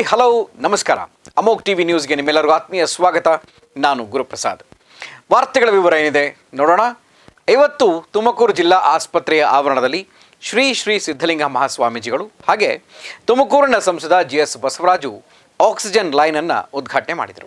hello ನಮಸ್ಕಾರ ಅಮೋಕ್ TV ನ್ಯೂಸ್ಗೆ ನಿಮ್ಮೆಲ್ಲರಿಗೂ ಆತ್ಮೀಯ ಸ್ವಾಗತ ನಾನು ಗುರುಪ್ರಸಾದ್ ವಾರ್ತೆಗಳ ವಿವರ ಏನಿದೆ ನೋಡೋಣ ಇವತ್ತು ತುಮಕೂರು ಜಿಲ್ಲಾ ಆಸ್ಪತ್ರೆಯ ಆವರಣದಲ್ಲಿ ಶ್ರೀ ಶ್ರೀ ಸಿದ್ಧಲಿಂಗ ಮಹಾಸ್ವಾಮೀಜಿಗಳು ಹಾಗೆ ತುಮಕೂರಿನ ಸಂಸದ G S Basavaraju oxygen line ಅನ್ನು ಉದ್ಘಾಟನೆ ಮಾಡಿದರು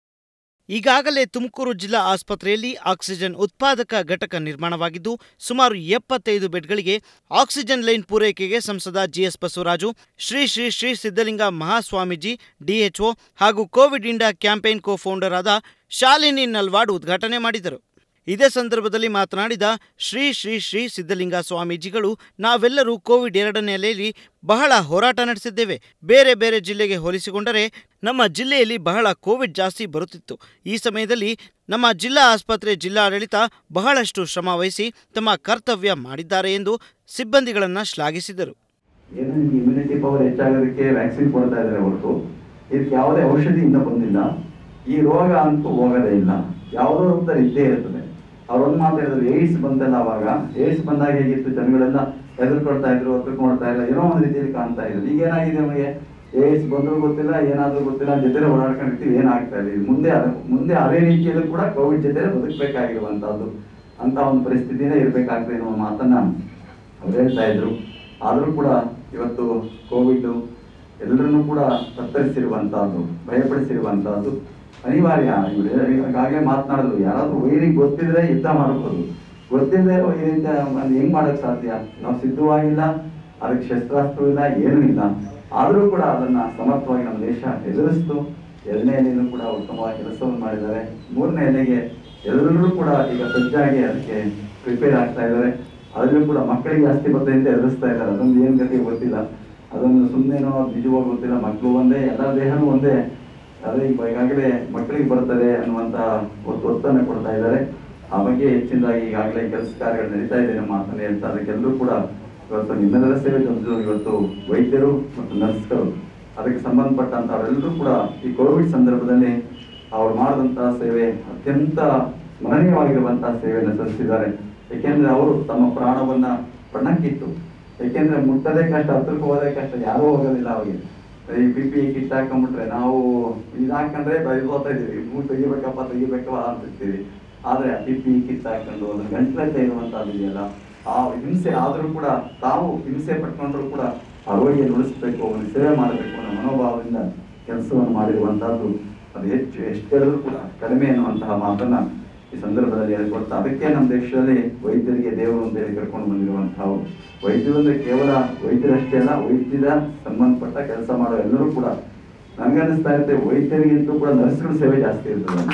ಈಗಾಗಲೇ ತುಮಕೂರು ಜಿಲ್ಲಾ ಆಸ್ಪತ್ರೆಯಲ್ಲಿ ಆಕ್ಸಿಜನ್ ಉತ್ಪಾದಕ ಘಟಕ ನಿರ್ಮಾಣವಾಗಿದ್ದು ಸುಮಾರು ಎಪ್ಪತ್ತೈದು ಬೆಡ್ಗಳಿಗೆ ಆಕ್ಸಿಜನ್ ಲೈನ್ ಪೂರೈಕೆಗೆ ಸಂಸದ ಜಿಎಸ್ ಬಸವರಾಜು ಶ್ರೀ ಶ್ರೀ ಶ್ರೀ ಸಿದ್ಧಲಿಂಗ ಮಹಾಸ್ವಾಮೀಜಿ ಡಿಎಚ್ಒ ಹಾಗೂ covid India campaign co founder ಆದ ಶಾಲಿನಿ ನಲ್ವಾಡ್ ಉದ್ಘಾಟನೆ ಮಾಡಿದರು ಇದೇ ಸಂದರ್ಭದಲ್ಲಿ ಮಾತನಾಡಿದ ಶ್ರೀ ಶ್ರೀ ಶ್ರೀ ಸಿದ್ಧಲಿಂಗ ಸ್ವಾಮೀಜಿಗಳು ನಾವೆಲ್ಲರೂ ಕೋವಿಡ್ ಎರಡನೇ ಅಲೆಯಲ್ಲಿ ಬಹಳ ಹೋರಾಟ ನಡೆಸಿದ್ದೇವೆ ಬೇರೆ ಬೇರೆ ಜಿಲ್ಲೆಗೆ ಹೋಲಿಸಿಕೊಂಡರೆ ನಮ್ಮ ಜಿಲ್ಲೆಯಲ್ಲಿ ಬಹಳ ಕೋವಿಡ್ ಜಾಸ್ತಿ ಬರುತ್ತಿತ್ತು ಈ ಸಮಯದಲ್ಲಿ ನಮ್ಮ ಜಿಲ್ಲಾ ಆಸ್ಪತ್ರೆ ಜಿಲ್ಲಾಡಳಿತ ಬಹಳಷ್ಟು ಶ್ರಮ ವಹಿಸಿ ತಮ್ಮ ಕರ್ತವ್ಯ ಮಾಡಿದ್ದಾರೆ ಎಂದು ಸಿಬ್ಬಂದಿಗಳನ್ನು ಶ್ಲಾಘಿಸಿದರು ಏನು ನಿಮ್ಗೆ ಇಮ್ಯುನಿಟಿ ಪವರ್ ಹೆಚ್ಚಾಗೋದಕ್ಕೆ ವ್ಯಾಕ್ಸಿನ್ ಕೊಡ್ತಾ ಇದ್ದಾರೆ ಹೊರತು ಇದಕ್ಕೆ ಯಾವುದೇ ಔಷಧಿ ಇನ್ನೂ ಬಂದಿಲ್ಲ ಈ ರೋಗ ಅಂತೂ ಹೋಗೋದೇ ಇಲ್ಲ ಯಾವುದೋ ರೂಪದಲ್ಲಿ ಇದ್ದೇ ಇರ್ತದೆ ಅವ್ರು ಒಂದು ಮಾತು ಹೇಳಿದ್ರು ಏಡ್ಸ್ ಬಂದಲ್ಲ ಅವಾಗ ಏಡ್ಸ್ ಬಂದಾಗ ಹೇಗಿತ್ತು ಜನಗಳೆಲ್ಲ ಹೆದರ್ಕೊಳ್ತಾ ಇದ್ರು ಒತ್ತುಕೊಳ್ತಾ ಇಲ್ಲ ಏನೋ ಒಂದು ರೀತಿಯಲ್ಲಿ ಕಾಣ್ತಾ ಇದ್ರು ಈಗ ಏನಾಗಿದೆ ನಮಗೆ ಏಡ್ಸ್ ಬಂದರೂ ಗೊತ್ತಿಲ್ಲ ಏನಾದ್ರೂ ಗೊತ್ತಿಲ್ಲ ಜೊತೆ ಓಡಾಡ್ಕೊಂಡಿರ್ತೀವಿ ಏನಾಗ್ತಾ ಇಲ್ಲ ಇದು ಮುಂದೆ ಅದು- ಮುಂದೆ ಅದೇ ರೀತಿಯಲ್ಲೂ ಕೂಡ ಕೋವಿಡ್ ಜೊತೆ ಬದುಕಬೇಕಾಗಿರುವಂತಹದ್ದು ಅಂತ ಒಂದು ಪರಿಸ್ಥಿತಿನೇ ಇರಬೇಕಾಗ್ತದೆ ಅನ್ನೋ ಮಾತನ್ನ ಅವ್ರು ಹೇಳ್ತಾ ಇದ್ರು ಆದರೂ ಕೂಡ ಇವತ್ತು ಕೋವಿಡ್ ಎಲ್ಲರನ್ನೂ ಕೂಡ ತತ್ತರಿಸಿರುವಂತಹದ್ದು ಭಯಪಡಿಸಿರುವಂತಹದ್ದು ಅನಿವಾರ್ಯ ಇವ್ರು ಈಗಾಗಲೇ ಮಾತನಾಡಿದ್ರು ಯಾರಾದ್ರೂ ವೈರಿಗೆ ಗೊತ್ತಿದ್ರೆ ಯುದ್ಧ ಮಾಡ್ಬೋದು ಗೊತ್ತಿಲ್ಲದೆ ವೈರಿಂದ ಅದು ಹೆಂಗ್ ಮಾಡಕ್ ಸಾಧ್ಯ ನಾವು ಸಿದ್ಧವಾಗಿಲ್ಲ ಅದಕ್ಕೆ ಶಸ್ತ್ರಾಸ್ತ್ರ ಇಲ್ಲ ಏನೂ ಇಲ್ಲ ಆದರೂ ಕೂಡ ಅದನ್ನ ಸಮರ್ಥವಾಗಿ ನಮ್ಮ ದೇಶ ಎದುರಿಸ್ತು ಎರಡನೇ ಎಲೆಯಲ್ಲೂ ಕೂಡ ಉತ್ತಮವಾಗಿ ಕೆಲಸವನ್ನು ಮಾಡಿದ್ದಾರೆ ಮೂರನೇ ಎಲೆಗೆ ಎಲ್ಲರೂ ಕೂಡ ಈಗ ಸಜ್ಜಾಗಿ ಅದಕ್ಕೆ ಪ್ರಿಪೇರ್ ಆಗ್ತಾ ಇದ್ದಾರೆ ಅದರಲ್ಲೂ ಕೂಡ ಮಕ್ಕಳಿಗೆ ಜಾಸ್ತಿ ಬದ್ದೆಯಿಂದ ಎದುರಿಸ್ತಾ ಇದ್ದಾರೆ ಅದೊಂದು ಏನ್ ಗತಿ ಗೊತ್ತಿಲ್ಲ ಅದೊಂದು ಸುಮ್ಮನೆನೋ ನಿಜವಾಗಿ ಗೊತ್ತಿಲ್ಲ ಮಕ್ಕಳು ಒಂದೇ ಎಲ್ಲ ದೇಹನೂ ಒಂದೇ ಅದೇ ಈಗ ಈಗಾಗಲೇ ಮಕ್ಕಳಿಗೆ ಬರ್ತದೆ ಅನ್ನುವಂತ ಒತ್ತು ಒತ್ತನ್ನು ಕೊಡ್ತಾ ಇದ್ದಾರೆ ಆ ಬಗ್ಗೆ ಹೆಚ್ಚಿನದಾಗಿ ಈಗಾಗಲೇ ಕೆಲಸ ಕಾರ್ಯಗಳು ನಡೀತಾ ಇದೆ ನಮ್ಮ ಮಾತನ್ನು ಹೇಳ್ತಾ ಅದಕ್ಕೆಲ್ಲರೂ ಕೂಡ ಇವತ್ತು ನಿಮ್ಮೆಲ್ಲರ ಸೇವೆ ಜೊತೆ ಇವತ್ತು ವೈದ್ಯರು ಮತ್ತು ನರ್ಸ್ಗಳು ಅದಕ್ಕೆ ಸಂಬಂಧಪಟ್ಟಂತವರೆಲ್ಲರೂ ಕೂಡ ಈ ಕೋವಿಡ್ ಸಂದರ್ಭದಲ್ಲಿ ಅವ್ರು ಮಾಡಿದಂತಹ ಸೇವೆ ಅತ್ಯಂತ ಸ್ಮರಣೀಯವಾಗಿರುವಂತಹ ಸೇವೆಯನ್ನು ಸಲ್ಲಿಸಿದ್ದಾರೆ ಏಕೆಂದ್ರೆ ಅವರು ತಮ್ಮ ಪ್ರಾಣವನ್ನ ಪಣಕ್ಕಿಟ್ಟು ಏಕೆಂದ್ರೆ ಮುಟ್ಟದೇ ಕಷ್ಟ ಹತ್ರಕ್ಕೆ ಹೋಗೋದೇ ಕಷ್ಟ ಯಾರೂ ಹೋಗೋದಿಲ್ಲ ಅವಿಗೆ ಈ ಪಿ ಪಿ ಕಿಟ್ ಹಾಕೊಂಡ್ಬಿಟ್ರೆ ನಾವು ಇದು ಹಾಕೊಂಡ್ರೆ ಬೈದೋತಾ ಇದೀವಿ ಮೂಗ್ ತೆಗಿಬೇಕಪ್ಪ ತೆಗಿಬೇಕಪ್ಪ ಅಂತಿರ್ತೀವಿ ಆದ್ರೆ ಪಿ ಪಿ ಕಿಟ್ ಹಾಕೊಂಡು ಅದು ಗಂಟ್ಲತ್ತೆ ಇರುವಂತದ್ದು ಇದೆಯಲ್ಲ ಆ ಹಿಂಸೆ ಆದ್ರೂ ಕೂಡ ತಾವು ಹಿಂಸೆ ಪಟ್ಕೊಂಡ್ರು ಕೂಡ ಆ ರೋಗಿಯನ್ನು ಉಳಿಸ್ಬೇಕು ಅವನಿಗೆ ಸೇವೆ ಮಾಡಬೇಕು ಅನ್ನೋ ಮನೋಭಾವದಿಂದ ಕೆಲಸವನ್ನು ಮಾಡಿರುವಂತಹದ್ದು ಅದು ಹೆಚ್ಚು ಎಷ್ಟು ಹೇಳಿದ್ರು ಕೂಡ ಕಡಿಮೆ ಅನ್ನುವಂತಹ ಮಾತನ್ನ ಈ ಸಂದರ್ಭದಲ್ಲಿ ಹೇಳ್ಕೊಡ್ತಾ ಅದಕ್ಕೆ ನಮ್ಮ ದೇಶದಲ್ಲಿ ವೈದ್ಯರಿಗೆ ದೇವರು ಅಂತ ಹೇಳಿ ಕರ್ಕೊಂಡು ಬಂದಿರುವಂತಹ ವೈದ್ಯರು ಅಂದ್ರೆ ಕೇವಲ ವೈದ್ಯರಷ್ಟೇ ಅಲ್ಲ ವೈದ್ಯರ ಸಂಬಂಧಪಟ್ಟ ಕೆಲಸ ಮಾಡೋ ಎಲ್ಲರೂ ಕೂಡ ನನ್ಗನ್ನಿಸ್ತಾ ಇರುತ್ತೆ ವೈದ್ಯರಿಗಿಂತೂ ಕೂಡ ನರ್ಸ್ಗಳ ಸೇವೆ ಜಾಸ್ತಿ ಇರ್ತದೆ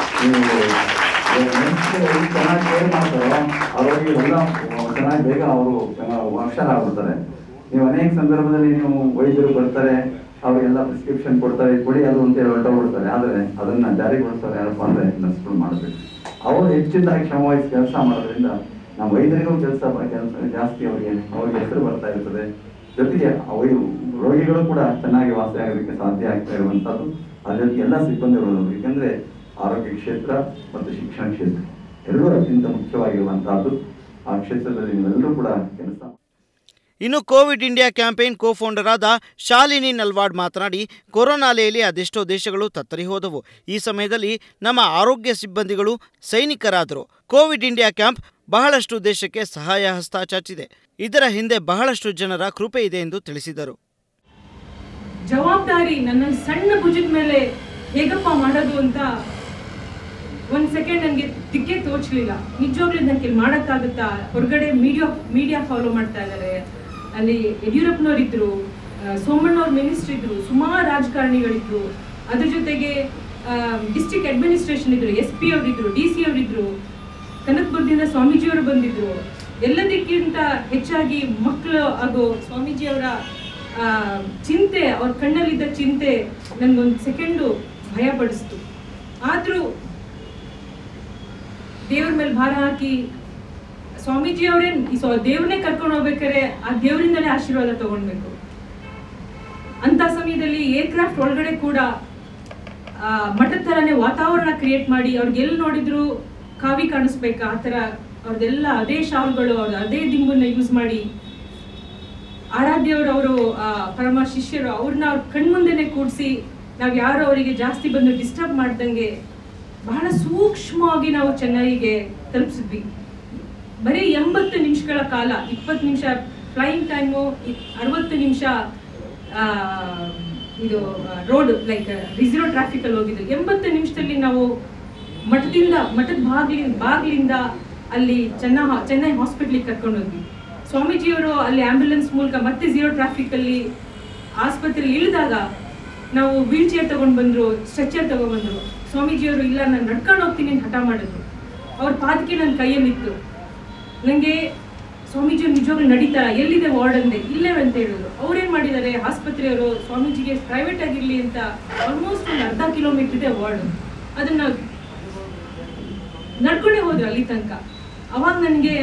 ನೀವು ನರ್ಸ್ಗಳು ಚೆನ್ನಾಗಿ ಕೇರ್ ಮಾಡ್ತಾರೋ ಅವರಿಗೆ ಎಲ್ಲ ಚೆನ್ನಾಗಿ ಬೇಗ ಅವರು ಅಕ್ಷರ ಆಗ್ಬಿಡ್ತಾರೆ ನೀವು ಅನೇಕ ಸಂದರ್ಭದಲ್ಲಿ ನೀವು ವೈದ್ಯರು ಬರ್ತಾರೆ ಅವರಿಗೆಲ್ಲ ಪ್ರಿಸ್ಕ್ರಿಪ್ಷನ್ ಕೊಡ್ತಾರೆ ಕೊಡಿ ಅದು ಅಂತ ಹೇಳಿ ಹೊರಟೋಗ್ಬಿಡ್ತಾರೆ ಆದ್ರೆ ಅದನ್ನ ಜಾರಿಗೊಳಿಸೋರು ಯಾರಪ್ಪ ಅಂದ್ರೆ ನರ್ಸ್ಗಳು ಮಾಡಬೇಕು ಅವರು ಹೆಚ್ಚಿನದಾಗಿ ಶ್ರಮವಹಿಸಿ ಕೆಲಸ ಮಾಡೋದ್ರಿಂದ ನಮ್ಮ ವೈದ್ಯರಿಗೂ ಕೆಲಸ ಕೆಲಸ ಜಾಸ್ತಿ ಅವರಿಗೆ ಅವರಿಗೆ ಹೆಸರು ಬರ್ತಾ ಇರ್ತದೆ ಜೊತೆಗೆ ಅವು ರೋಗಿಗಳು ಕೂಡ ಚೆನ್ನಾಗಿ ವಾಸಿ ಆಗೋದಕ್ಕೆ ಸಾಧ್ಯ ಆಗ್ತಾ ಇರುವಂತದ್ದು ಅದ್ರ ಜೊತೆಗೆ ಎಲ್ಲ ಸಿಬ್ಬಂದಿಗಳು ಏಕೆಂದ್ರೆ ಆರೋಗ್ಯ ಕ್ಷೇತ್ರ ಮತ್ತು ಶಿಕ್ಷಣ ಕ್ಷೇತ್ರ ಎರಡೂ ಅತ್ಯಂತ ಮುಖ್ಯವಾಗಿರುವಂತಹದ್ದು ಆ ಕ್ಷೇತ್ರದಲ್ಲಿ ನೀವೆಲ್ಲರೂ ಕೂಡ ಕೆಲಸ ಇನ್ನು covid India campaign co founder ಆದ ಶಾಲಿನಿ ನಲ್ವಾಡ್ ಮಾತನಾಡಿ ಕೊರೋನಾ ಅಲೆಯಲ್ಲಿ ಅದೆಷ್ಟೋ ದೇಶಗಳು ತತ್ತರಿ ಹೋದವು ಈ ಸಮಯದಲ್ಲಿ ನಮ್ಮ ಆರೋಗ್ಯ ಸಿಬ್ಬಂದಿಗಳು ಸೈನಿಕರಾದರು ಕೋವಿಡ್ ಇಂಡಿಯಾ ಕ್ಯಾಂಪ್ ಬಹಳಷ್ಟು ದೇಶಕ್ಕೆ ಸಹಾಯ ಹಸ್ತ ಚಾಚಿದೆ ಇದರ ಹಿಂದೆ ಬಹಳಷ್ಟು ಜನರ ಕೃಪೆ ಇದೆ ಎಂದು ತಿಳಿಸಿದರು ಜವಾಬ್ದಾರಿ ನನ್ನ ಸಣ್ಣ ಭುಜದ ಮೇಲೆ ಹೇಗಪ್ಪ ಮಾಡೋದು ಅಂತ ಒಂದ್ ಸೆಕೆಂಡ್ ನನಗೆ ದಿಕ್ಕೆ ತೋಚ್ಲಿಲ್ಲ ನಿಜವಾಗ್ಲೂ ನನಗೆ ಮಾಡಕ್ಕಾಗುತ್ತಾ ಹೊರಗಡೆ ಮೀಡಿಯಾ ಮೀಡಿಯಾ ಫಾಲೋ ಮಾಡ್ತಾ ಇದ್ದಾರೆ ಅಲ್ಲಿ ಯಡಿಯೂರಪ್ಪನವ್ರು ಇದ್ರು ಆ, ಸೋಮಣ್ಣವ್ರ ಮಿನಿಸ್ಟರ್ ಇದ್ರು ಸುಮಾರು ರಾಜಕಾರಣಿಗಳಿದ್ರು ಅದ್ರ ಜೊತೆಗೆ ಡಿಸ್ಟ್ರಿಕ್ಟ್ ಅಡ್ಮಿನಿಸ್ಟ್ರೇಷನ್ ಇದ್ರು ಎಸ್ ಪಿ ಅವರಿದ್ರು ಡಿ ಸಿ ಅವರಿದ್ರು ಕನಕಪುರದಿಂದ ಸ್ವಾಮೀಜಿಯವರು ಬಂದಿದ್ರು ಎಲ್ಲದಕ್ಕಿಂತ ಹೆಚ್ಚಾಗಿ ಮಕ್ಕಳು ಹಾಗೂ ಸ್ವಾಮೀಜಿಯವರ ಆ, ಚಿಂತೆ ಅವ್ರ ಕಣ್ಣಲ್ಲಿದ್ದ ಚಿಂತೆ ನನ್ಗೊಂದು ಸೆಕೆಂಡು ಭಯ ಪಡಿಸ್ತು ಆದ್ರೂ ದೇವ್ರ ಮೇಲೆ ಭಾರ ಹಾಕಿ ಸ್ವಾಮೀಜಿ ಅವರೇ ದೇವ್ರನ್ನೇ ಕರ್ಕೊಂಡು ಹೋಗ್ಬೇಕಾದ್ರೆ ಆ ದೇವರಿಂದಲೇ ಆಶೀರ್ವಾದ ತಗೊಳ್ಬೇಕು ಅಂತ ಸಮಯದಲ್ಲಿ ಏರ್ಕ್ರಾಫ್ಟ್ ಒಳಗಡೆ ಕೂಡ ಆ, ಮಠದ ಥರನೇ ವಾತಾವರಣ ಕ್ರಿಯೇಟ್ ಮಾಡಿ ಅವ್ರಿಗೆ ಎಲ್ಲಿ ನೋಡಿದ್ರು ಕಾವಿ ಕಾಣಿಸ್ಬೇಕಾ ಆ ಥರ ಅವ್ರದ್ದೆಲ್ಲ ಅದೇ ಶಾಲ್ಗಳು ಅವ್ರ ಅದೇ ದಿಂಬನ್ನ ಯೂಸ್ ಮಾಡಿ ಆರಾಧ್ಯವರು ಅವರು ಪರಮ ಶಿಷ್ಯರು ಅವ್ರನ್ನ ಅವ್ರ ಕಣ್ಮುಂದೆನೆ ಕೂಡಿಸಿ ನಾವು ಯಾರು ಅವರಿಗೆ ಜಾಸ್ತಿ ಬಂದು ಡಿಸ್ಟರ್ಬ್ ಮಾಡ್ದಂಗೆ ಬಹಳ ಸೂಕ್ಷ್ಮವಾಗಿ ನಾವು ಚೆನ್ನೈಗೆ ತಲುಪಿಸಿದ್ವಿ ಬರೀ ಎಂಬತ್ತು ನಿಮಿಷಗಳ ಕಾಲ ಇಪ್ಪತ್ತು ನಿಮಿಷ ಫ್ಲೈಯಿಂಗ್ ಟೈಮು ಅರವತ್ತು ನಿಮಿಷ ಇದು ರೋಡ್ ಲೈಕ್ ರಿಸರ್ವ್ ಟ್ರಾಫಿಕ್ ಅಲ್ಲಿ ಹೋಗಿದ್ದು ಎಂಬತ್ತು ನಿಮಿಷದಲ್ಲಿ ನಾವು ಮಠದಿಂದ ಮಠದ ಬಾಗಿಲಿ ಬಾಗಿಲಿಂದ ಅಲ್ಲಿ ಚೆನ್ನ ಚೆನ್ನೈ ಹಾಸ್ಪಿಟ್ಲಿಗೆ ಕರ್ಕೊಂಡು ಹೋದ್ವಿ ಸ್ವಾಮೀಜಿಯವರು ಅಲ್ಲಿ ಆಂಬ್ಯುಲೆನ್ಸ್ ಮೂಲಕ ಮತ್ತೆ ಝೀರೋ ಟ್ರಾಫಿಕ್ ಅಲ್ಲಿ ಆಸ್ಪತ್ರೆಯಲ್ಲಿ ಇಳಿದಾಗ ನಾವು ವೀಲ್ ಚೇರ್ ತಗೊಂಡ್ ಬಂದ್ರು ಸ್ಟ್ರೆಚರ್ ತಗೊಂಡ್ ಬಂದ್ರು ಸ್ವಾಮೀಜಿಯವರು ಇಲ್ಲ ನಾನು ನಡ್ಕೊಂಡು ಹೋಗ್ತೀನಿ ಅಂತ ಹಠ ಮಾಡಿದ್ರು ಅವ್ರ ಪಾದಕ್ಕೆ ನನ್ನ ಕೈಯಲ್ಲಿತ್ತು ನನಗೆ ಸ್ವಾಮೀಜಿ ನಿಜವಾಗ್ಲೂ ನಡೀತಾರ ಎಲ್ಲಿದೆ ವಾರ್ಡ್ ಅಂದೆ ಇಲ್ಲೇ ಅಂತ ಹೇಳಿದ್ರು ಅವ್ರೇನ್ ಮಾಡಿದ್ದಾರೆ ಆಸ್ಪತ್ರೆಯವರು ಸ್ವಾಮೀಜಿಗೆ ಪ್ರೈವೇಟ್ ಆಗಿರ್ಲಿ ಅಂತ ಆಲ್ಮೋಸ್ಟ್ ಒಂದು ಅರ್ಧ ಕಿಲೋಮೀಟರ್ ಇದೆ ವಾರ್ಡ್ ಅದನ್ನ ನಡ್ಕೊಂಡೇ ಹೋದ್ರು ಅಲ್ಲಿ ತನಕ ಅವಾಗ ನನಗೆ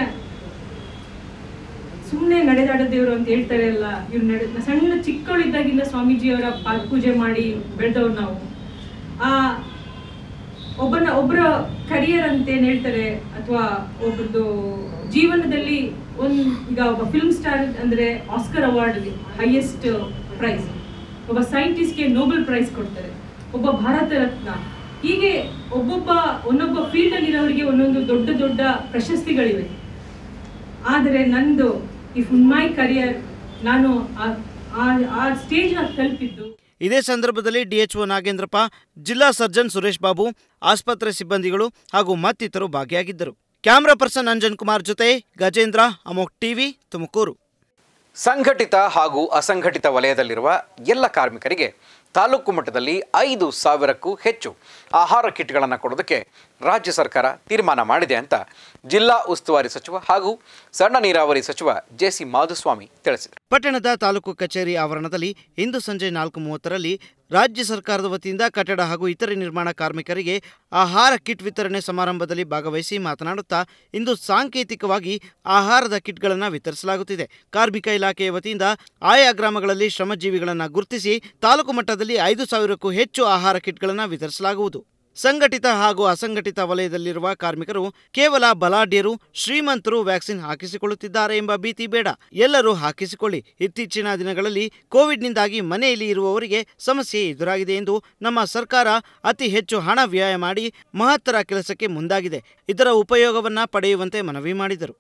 ಸುಮ್ಮನೆ ನಡೆದಾಡ ದೇವರು ಅಂತ ಹೇಳ್ತಾರೆ ಅಲ್ಲ ಇವ್ರು ನಡೆ ಸಣ್ಣ ಚಿಕ್ಕವಳಿದ್ದಾಗಿಂದ ಸ್ವಾಮೀಜಿಯವರ ಪಾದ ಪೂಜೆ ಮಾಡಿ ಬೆಳೆದವ್ರು ನಾವು ಆ ಒಬ್ಬನ ಒಬ್ಬರ ಕರಿಯರ್ ಅಂತ ಏನ್ ಹೇಳ್ತಾರೆ ಅಥವಾ ಒಬ್ಬರದು ಜೀವನದಲ್ಲಿ ಒಂದ್ ಈಗ ಒಬ್ಬ ಫಿಲ್ಮ್ ಸ್ಟಾರ್ ಅಂದ್ರೆ ಆಸ್ಕರ್ ಅವಾರ್ಡ್ ಹೈಯೆಸ್ಟ್ ಪ್ರೈಸ್ ಒಬ್ಬ ಸೈಂಟಿಸ್ಟ್ಗೆ ನೋಬೆಲ್ ಪ್ರೈಸ್ ಕೊಡ್ತಾರೆ ಒಬ್ಬ ಭಾರತ ರತ್ನ ಹೀಗೆ ಒಬ್ಬೊಬ್ಬ ಒಂದೊಬ್ಬ ಫೀಲ್ಡ್ ಅಲ್ಲಿ ಇರೋರಿಗೆ ಒಂದೊಂದು ದೊಡ್ಡ ದೊಡ್ಡ ಪ್ರಶಸ್ತಿಗಳಿವೆ ಆದರೆ ನಂದು ಇಫ್ ಮೈ ಕರಿಯರ್ ನಾನು ಆ- ಆ- ಆ ಸ್ಟೇಜ್ ತಲುಪಿದ್ದು ಇದೇ ಸಂದರ್ಭದಲ್ಲಿ ಡಿಎಚ್ಒ ನಾಗೇಂದ್ರಪ್ಪ ಜಿಲ್ಲಾ ಸರ್ಜನ್ ಸುರೇಶ್ ಬಾಬು ಆಸ್ಪತ್ರೆ ಸಿಬ್ಬಂದಿಗಳು ಹಾಗೂ ಮತ್ತಿತರರು ಭಾಗಿಯಾಗಿದ್ದರು ಕ್ಯಾಮ್ರಾ ಪರ್ಸನ್ ಅಂಜನ್ ಕುಮಾರ್ ಜೊತೆ ಗಜೇಂದ್ರ ಅಮೋಕ್ ಟಿವಿ ತುಮಕೂರು ಸಂಘಟಿತ ಹಾಗೂ ಅಸಂಘಟಿತ ವಲಯದಲ್ಲಿರುವ ಎಲ್ಲ ಕಾರ್ಮಿಕರಿಗೆ ತಾಲೂಕು ಮಟ್ಟದಲ್ಲಿ ಐದು ಸಾವಿರಕ್ಕೂ ಹೆಚ್ಚು ಆಹಾರ ಕಿಟ್ಗಳನ್ನು ಕೊಡೋದಕ್ಕೆ ರಾಜ್ಯ ಸರ್ಕಾರ ತೀರ್ಮಾನ ಮಾಡಿದೆ ಅಂತ ಜಿಲ್ಲಾ ಉಸ್ತುವಾರಿ ಸಚಿವ ಹಾಗೂ ಸಣ್ಣ ನೀರಾವರಿ ಸಚಿವ ಜೆ ಸಿ ಮಾಧುಸ್ವಾಮಿ ತಿಳಿಸಿದರು ಪಟ್ಟಣದ ತಾಲೂಕು ಕಚೇರಿ ಆವರಣದಲ್ಲಿ ಇಂದು ಸಂಜೆ ನಾಲ್ಕು ಮೂವತ್ತರಲ್ಲಿ ರಾಜ್ಯ ಸರ್ಕಾರದ ವತಿಯಿಂದ ಕಟ್ಟಡ ಹಾಗೂ ಇತರೆ ನಿರ್ಮಾಣ ಕಾರ್ಮಿಕರಿಗೆ ಆಹಾರ ಕಿಟ್ ವಿತರಣೆ ಸಮಾರಂಭದಲ್ಲಿ ಭಾಗವಹಿಸಿ ಮಾತನಾಡುತ್ತಾ ಇಂದು ಸಾಂಕೇತಿಕವಾಗಿ ಆಹಾರದ ಕಿಟ್ಗಳನ್ನು ವಿತರಿಸಲಾಗುತ್ತಿದೆ ಕಾರ್ಮಿಕ ಇಲಾಖೆಯ ವತಿಯಿಂದ ಆಯಾ ಗ್ರಾಮಗಳಲ್ಲಿ ಶ್ರಮಜೀವಿಗಳನ್ನು ಗುರುತಿಸಿ ತಾಲೂಕು ಮಟ್ಟದಲ್ಲಿ ಐದು ಸಾವಿರಕ್ಕೂ ಹೆಚ್ಚು ಆಹಾರ ಕಿಟ್ಗಳನ್ನು ವಿತರಿಸಲಾಗುವುದು ಸಂಘಟಿತ ಹಾಗೂ ಅಸಂಘಟಿತ ವಲಯದಲ್ಲಿರುವ ಕಾರ್ಮಿಕರು ಕೇವಲ ಬಲಾಢ್ಯರು ಶ್ರೀಮಂತರು ವ್ಯಾಕ್ಸಿನ್ ಹಾಕಿಸಿಕೊಳ್ಳುತ್ತಿದ್ದಾರೆ ಎಂಬ ಭೀತಿ ಬೇಡ ಎಲ್ಲರೂ ಹಾಕಿಸಿಕೊಳ್ಳಿ ಇತ್ತೀಚಿನ ದಿನಗಳಲ್ಲಿ ಕೋವಿಡ್ನಿಂದಾಗಿ ಮನೆಯಲ್ಲಿ ಇರುವವರಿಗೆ ಸಮಸ್ಯೆ ಎದುರಾಗಿದೆ ಎಂದು ನಮ್ಮ ಸರ್ಕಾರ ಅತಿ ಹೆಚ್ಚು ಹಣ ವ್ಯಯ ಮಾಡಿ ಮಹತ್ತರ ಕೆಲಸಕ್ಕೆ ಮುಂದಾಗಿದೆ ಇದರ ಉಪಯೋಗವನ್ನ ಪಡೆಯುವಂತೆ ಮನವಿ ಮಾಡಿದರು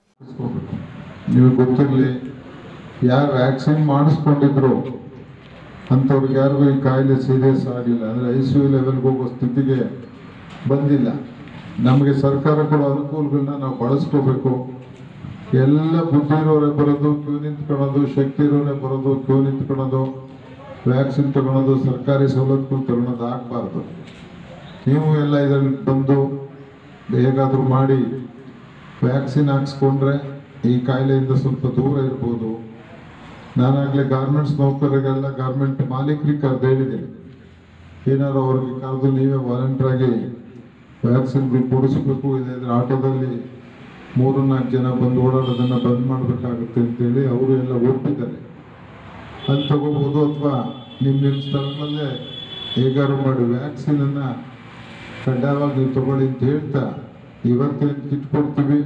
ನಿಮಗೆ ಗೊತ್ತಿರಲಿ ಯಾರು ವ್ಯಾಕ್ಸಿನ್ ಮಾಡಿಸ್ಕೊಂಡಿದ್ರು ಅಂಥವ್ರಿಗೆ ಯಾರಿಗೂ ಈ ಕಾಯಿಲೆ ಸೀರಿಯಸ್ ಆಗಿಲ್ಲ ಅಂದರೆ ಐ ಸಿ ಯು ಲೆವೆಲ್ಗೆ ಹೋಗೋ ಸ್ಥಿತಿಗೆ ಬಂದಿಲ್ಲ ನಮಗೆ ಸರ್ಕಾರ ಕೊಡೋ ಅನುಕೂಲಗಳನ್ನ ನಾವು ಬಳಸ್ಕೋಬೇಕು ಎಲ್ಲ ಬುದ್ಧಿ ಇರೋರೇ ಬರೋದು ಕ್ಯೂ ನಿಂತ್ಕೊಳ್ಳೋದು ಶಕ್ತಿ ಇರೋರೇ ಬರೋದು ಕ್ಯೂ ನಿಂತ್ಕೊಳ್ಳೋದು ವ್ಯಾಕ್ಸಿನ್ ತಗೊಳೋದು ಸರ್ಕಾರಿ ಸವಲತ್ತುಗಳು ತಗೊಳೋದು ಆಗಬಾರ್ದು ನೀವು ಎಲ್ಲ ಇದರಲ್ಲಿ ಬಂದು ಹೇಗಾದರೂ ಮಾಡಿ ವ್ಯಾಕ್ಸಿನ್ ಹಾಕ್ಸ್ಕೊಂಡ್ರೆ ಈ ಕಾಯಿಲೆಯಿಂದ ಸ್ವಲ್ಪ ದೂರ ಇರ್ಬೋದು ನಾನಾಗಲೇ ಗಾರ್ಮೆಂಟ್ಸ್ ನೌಕರರಿಗೆಲ್ಲ ಗಾರ್ಮೆಂಟ್ ಮಾಲೀಕರಿಗೆ ಕರೆದು ಹೇಳಿದ್ದೀನಿ ಏನಾದ್ರು ಅವ್ರಿಗೆ ಕರೆದು ನೀವೇ ವಾಲಂಟಿಯರ್ ಆಗಿ ವ್ಯಾಕ್ಸಿನ್ ಕೊಡಿಸ್ಬೇಕು ಇದಾದ್ರೆ ಆಟೋದಲ್ಲಿ ಮೂರು ನಾಲ್ಕು ಜನ ಬಂದು ಓಡಾಡೋದನ್ನು ಬಂದ್ ಮಾಡಬೇಕಾಗುತ್ತೆ ಅಂತೇಳಿ ಅವರು ಎಲ್ಲ ಒಪ್ಪಿದ್ದಾರೆ ಅಲ್ಲಿ ತಗೋಬೋದು ಅಥವಾ ನಿಮ್ಮ ನಿಮ್ಮ ಸ್ಥಳಗಳಲ್ಲೇ ಹೇಗಾರು ಮಾಡಿ ವ್ಯಾಕ್ಸಿನನ್ನು ಕಡ್ಡಾಯವಾಗಿ ನೀವು ತಗೊಳ್ಳಿ ಅಂತ ಹೇಳ್ತಾ ಇವತ್ತೇನು ಕಿಟ್ ಕೊಡ್ತೀವಿ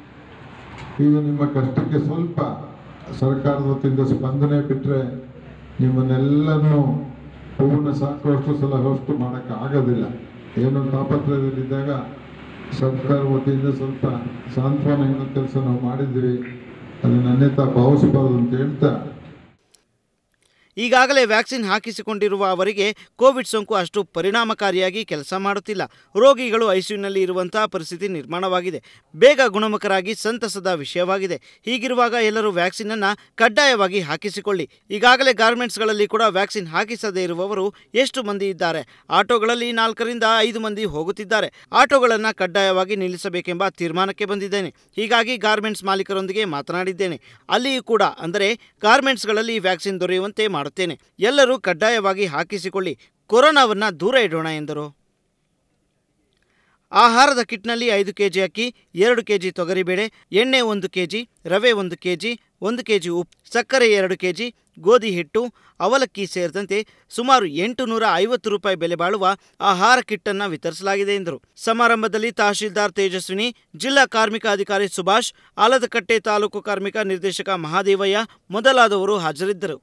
ಈಗ ನಿಮ್ಮ ಕಷ್ಟಕ್ಕೆ ಸ್ವಲ್ಪ ಸರ್ಕಾರದ ವತಿಯಿಂದ ಸ್ಪಂದನೆ ಬಿಟ್ಟರೆ ನಿಮ್ಮನ್ನೆಲ್ಲನೂ ಹೂವನ್ನ ಸಾಕುವಷ್ಟು ಸಲ ಅಷ್ಟು ಮಾಡೋಕ್ಕೆ ಆಗೋದಿಲ್ಲ ಏನೋ ತಾಪತ್ರಯದಲ್ಲಿದ್ದಾಗ ಸರ್ಕಾರ ವತಿಯಿಂದ ಸ್ವಲ್ಪ ಸಾಂತ್ವನ ಹೇಳೋ ಕೆಲಸ ನಾವು ಮಾಡಿದ್ದೀವಿ ಅದನ್ನು ಅನ್ಯತಾ ಭಾವಿಸಬಾರ್ದು ಅಂತ ಹೇಳ್ತಾ ಈಗಾಗಲೇ ವ್ಯಾಕ್ಸಿನ್ ಹಾಕಿಸಿಕೊಂಡಿರುವ ಅವರಿಗೆ ಕೋವಿಡ್ ಸೋಂಕು ಅಷ್ಟು ಪರಿಣಾಮಕಾರಿಯಾಗಿ ಕೆಲಸ ಮಾಡುತ್ತಿಲ್ಲ ರೋಗಿಗಳು ಐಸಿಯುನಲ್ಲಿ ಇರುವಂತಹ ಪರಿಸ್ಥಿತಿ ನಿರ್ಮಾಣವಾಗಿದೆ ಬೇಗ ಗುಣಮುಖರಾಗಿ ಸಂತಸದ ವಿಷಯವಾಗಿದೆ ಹೀಗಿರುವಾಗ ಎಲ್ಲರೂ ವ್ಯಾಕ್ಸಿನ್ ಅನ್ನ ಕಡ್ಡಾಯವಾಗಿ ಹಾಕಿಸಿಕೊಳ್ಳಿ ಈಗಾಗಲೇ ಗಾರ್ಮೆಂಟ್ಸ್ಗಳಲ್ಲಿ ಕೂಡ ವ್ಯಾಕ್ಸಿನ್ ಹಾಕಿಸದೇ ಇರುವವರು ಎಷ್ಟು ಮಂದಿ ಇದ್ದಾರೆ ಆಟೋಗಳಲ್ಲಿ ನಾಲ್ಕರಿಂದ ಐದು ಮಂದಿ ಹೋಗುತ್ತಿದ್ದಾರೆ ಆಟೋಗಳನ್ನು ಕಡ್ಡಾಯವಾಗಿ ನಿಲ್ಲಿಸಬೇಕೆಂಬ ತೀರ್ಮಾನಕ್ಕೆ ಬಂದಿದ್ದೇನೆ ಹೀಗಾಗಿ ಗಾರ್ಮೆಂಟ್ಸ್ ಮಾಲೀಕರೊಂದಿಗೆ ಮಾತನಾಡಿದ್ದೇನೆ ಅಲ್ಲಿಯೂ ಕೂಡ ಅಂದರೆ ಗಾರ್ಮೆಂಟ್ಸ್ಗಳಲ್ಲಿ ವ್ಯಾಕ್ಸಿನ್ ದೊರೆಯುವಂತೆ ಮಾಡುತ್ತೇನೆ ಎಲ್ಲರೂ ಕಡ್ಡಾಯವಾಗಿ ಹಾಕಿಸಿಕೊಳ್ಳಿ ಕೊರೋನಾವನ್ನ ದೂರ ಇಡೋಣ ಎಂದರು ಆಹಾರದ ಕಿಟ್ನಲ್ಲಿ ಐದು ಕೆಜಿ ಅಕ್ಕಿ ಎರಡು ಕೆಜಿ ತೊಗರಿಬೇಳೆ ಎಣ್ಣೆ ಒಂದು ಕೆಜಿ ರವೆ ಒಂದು ಕೆಜಿ ಒಂದು ಕೆಜಿ ಉಪ್ಪು ಸಕ್ಕರೆ ಎರಡು ಕೆಜಿ ಗೋಧಿ ಹಿಟ್ಟು ಅವಲಕ್ಕಿ ಸೇರಿದಂತೆ ಸುಮಾರು ಎಂಟು ನೂರ ಐವತ್ತು ರೂಪಾಯಿ ಬೆಲೆ ಬಾಳುವ ಆಹಾರ ಕಿಟ್ ಅನ್ನು ವಿತರಿಸಲಾಗಿದೆ ಎಂದರು ಸಮಾರಂಭದಲ್ಲಿ ತಹಶೀಲ್ದಾರ್ ತೇಜಸ್ವಿನಿ ಜಿಲ್ಲಾ ಕಾರ್ಮಿಕ ಅಧಿಕಾರಿ ಸುಭಾಷ್ ಆಲದಕಟ್ಟೆ ತಾಲೂಕು ಕಾರ್ಮಿಕ ನಿರ್ದೇಶಕ ಮಹಾದೇವಯ್ಯ ಮೊದಲಾದವರು ಹಾಜರಿದ್ದರು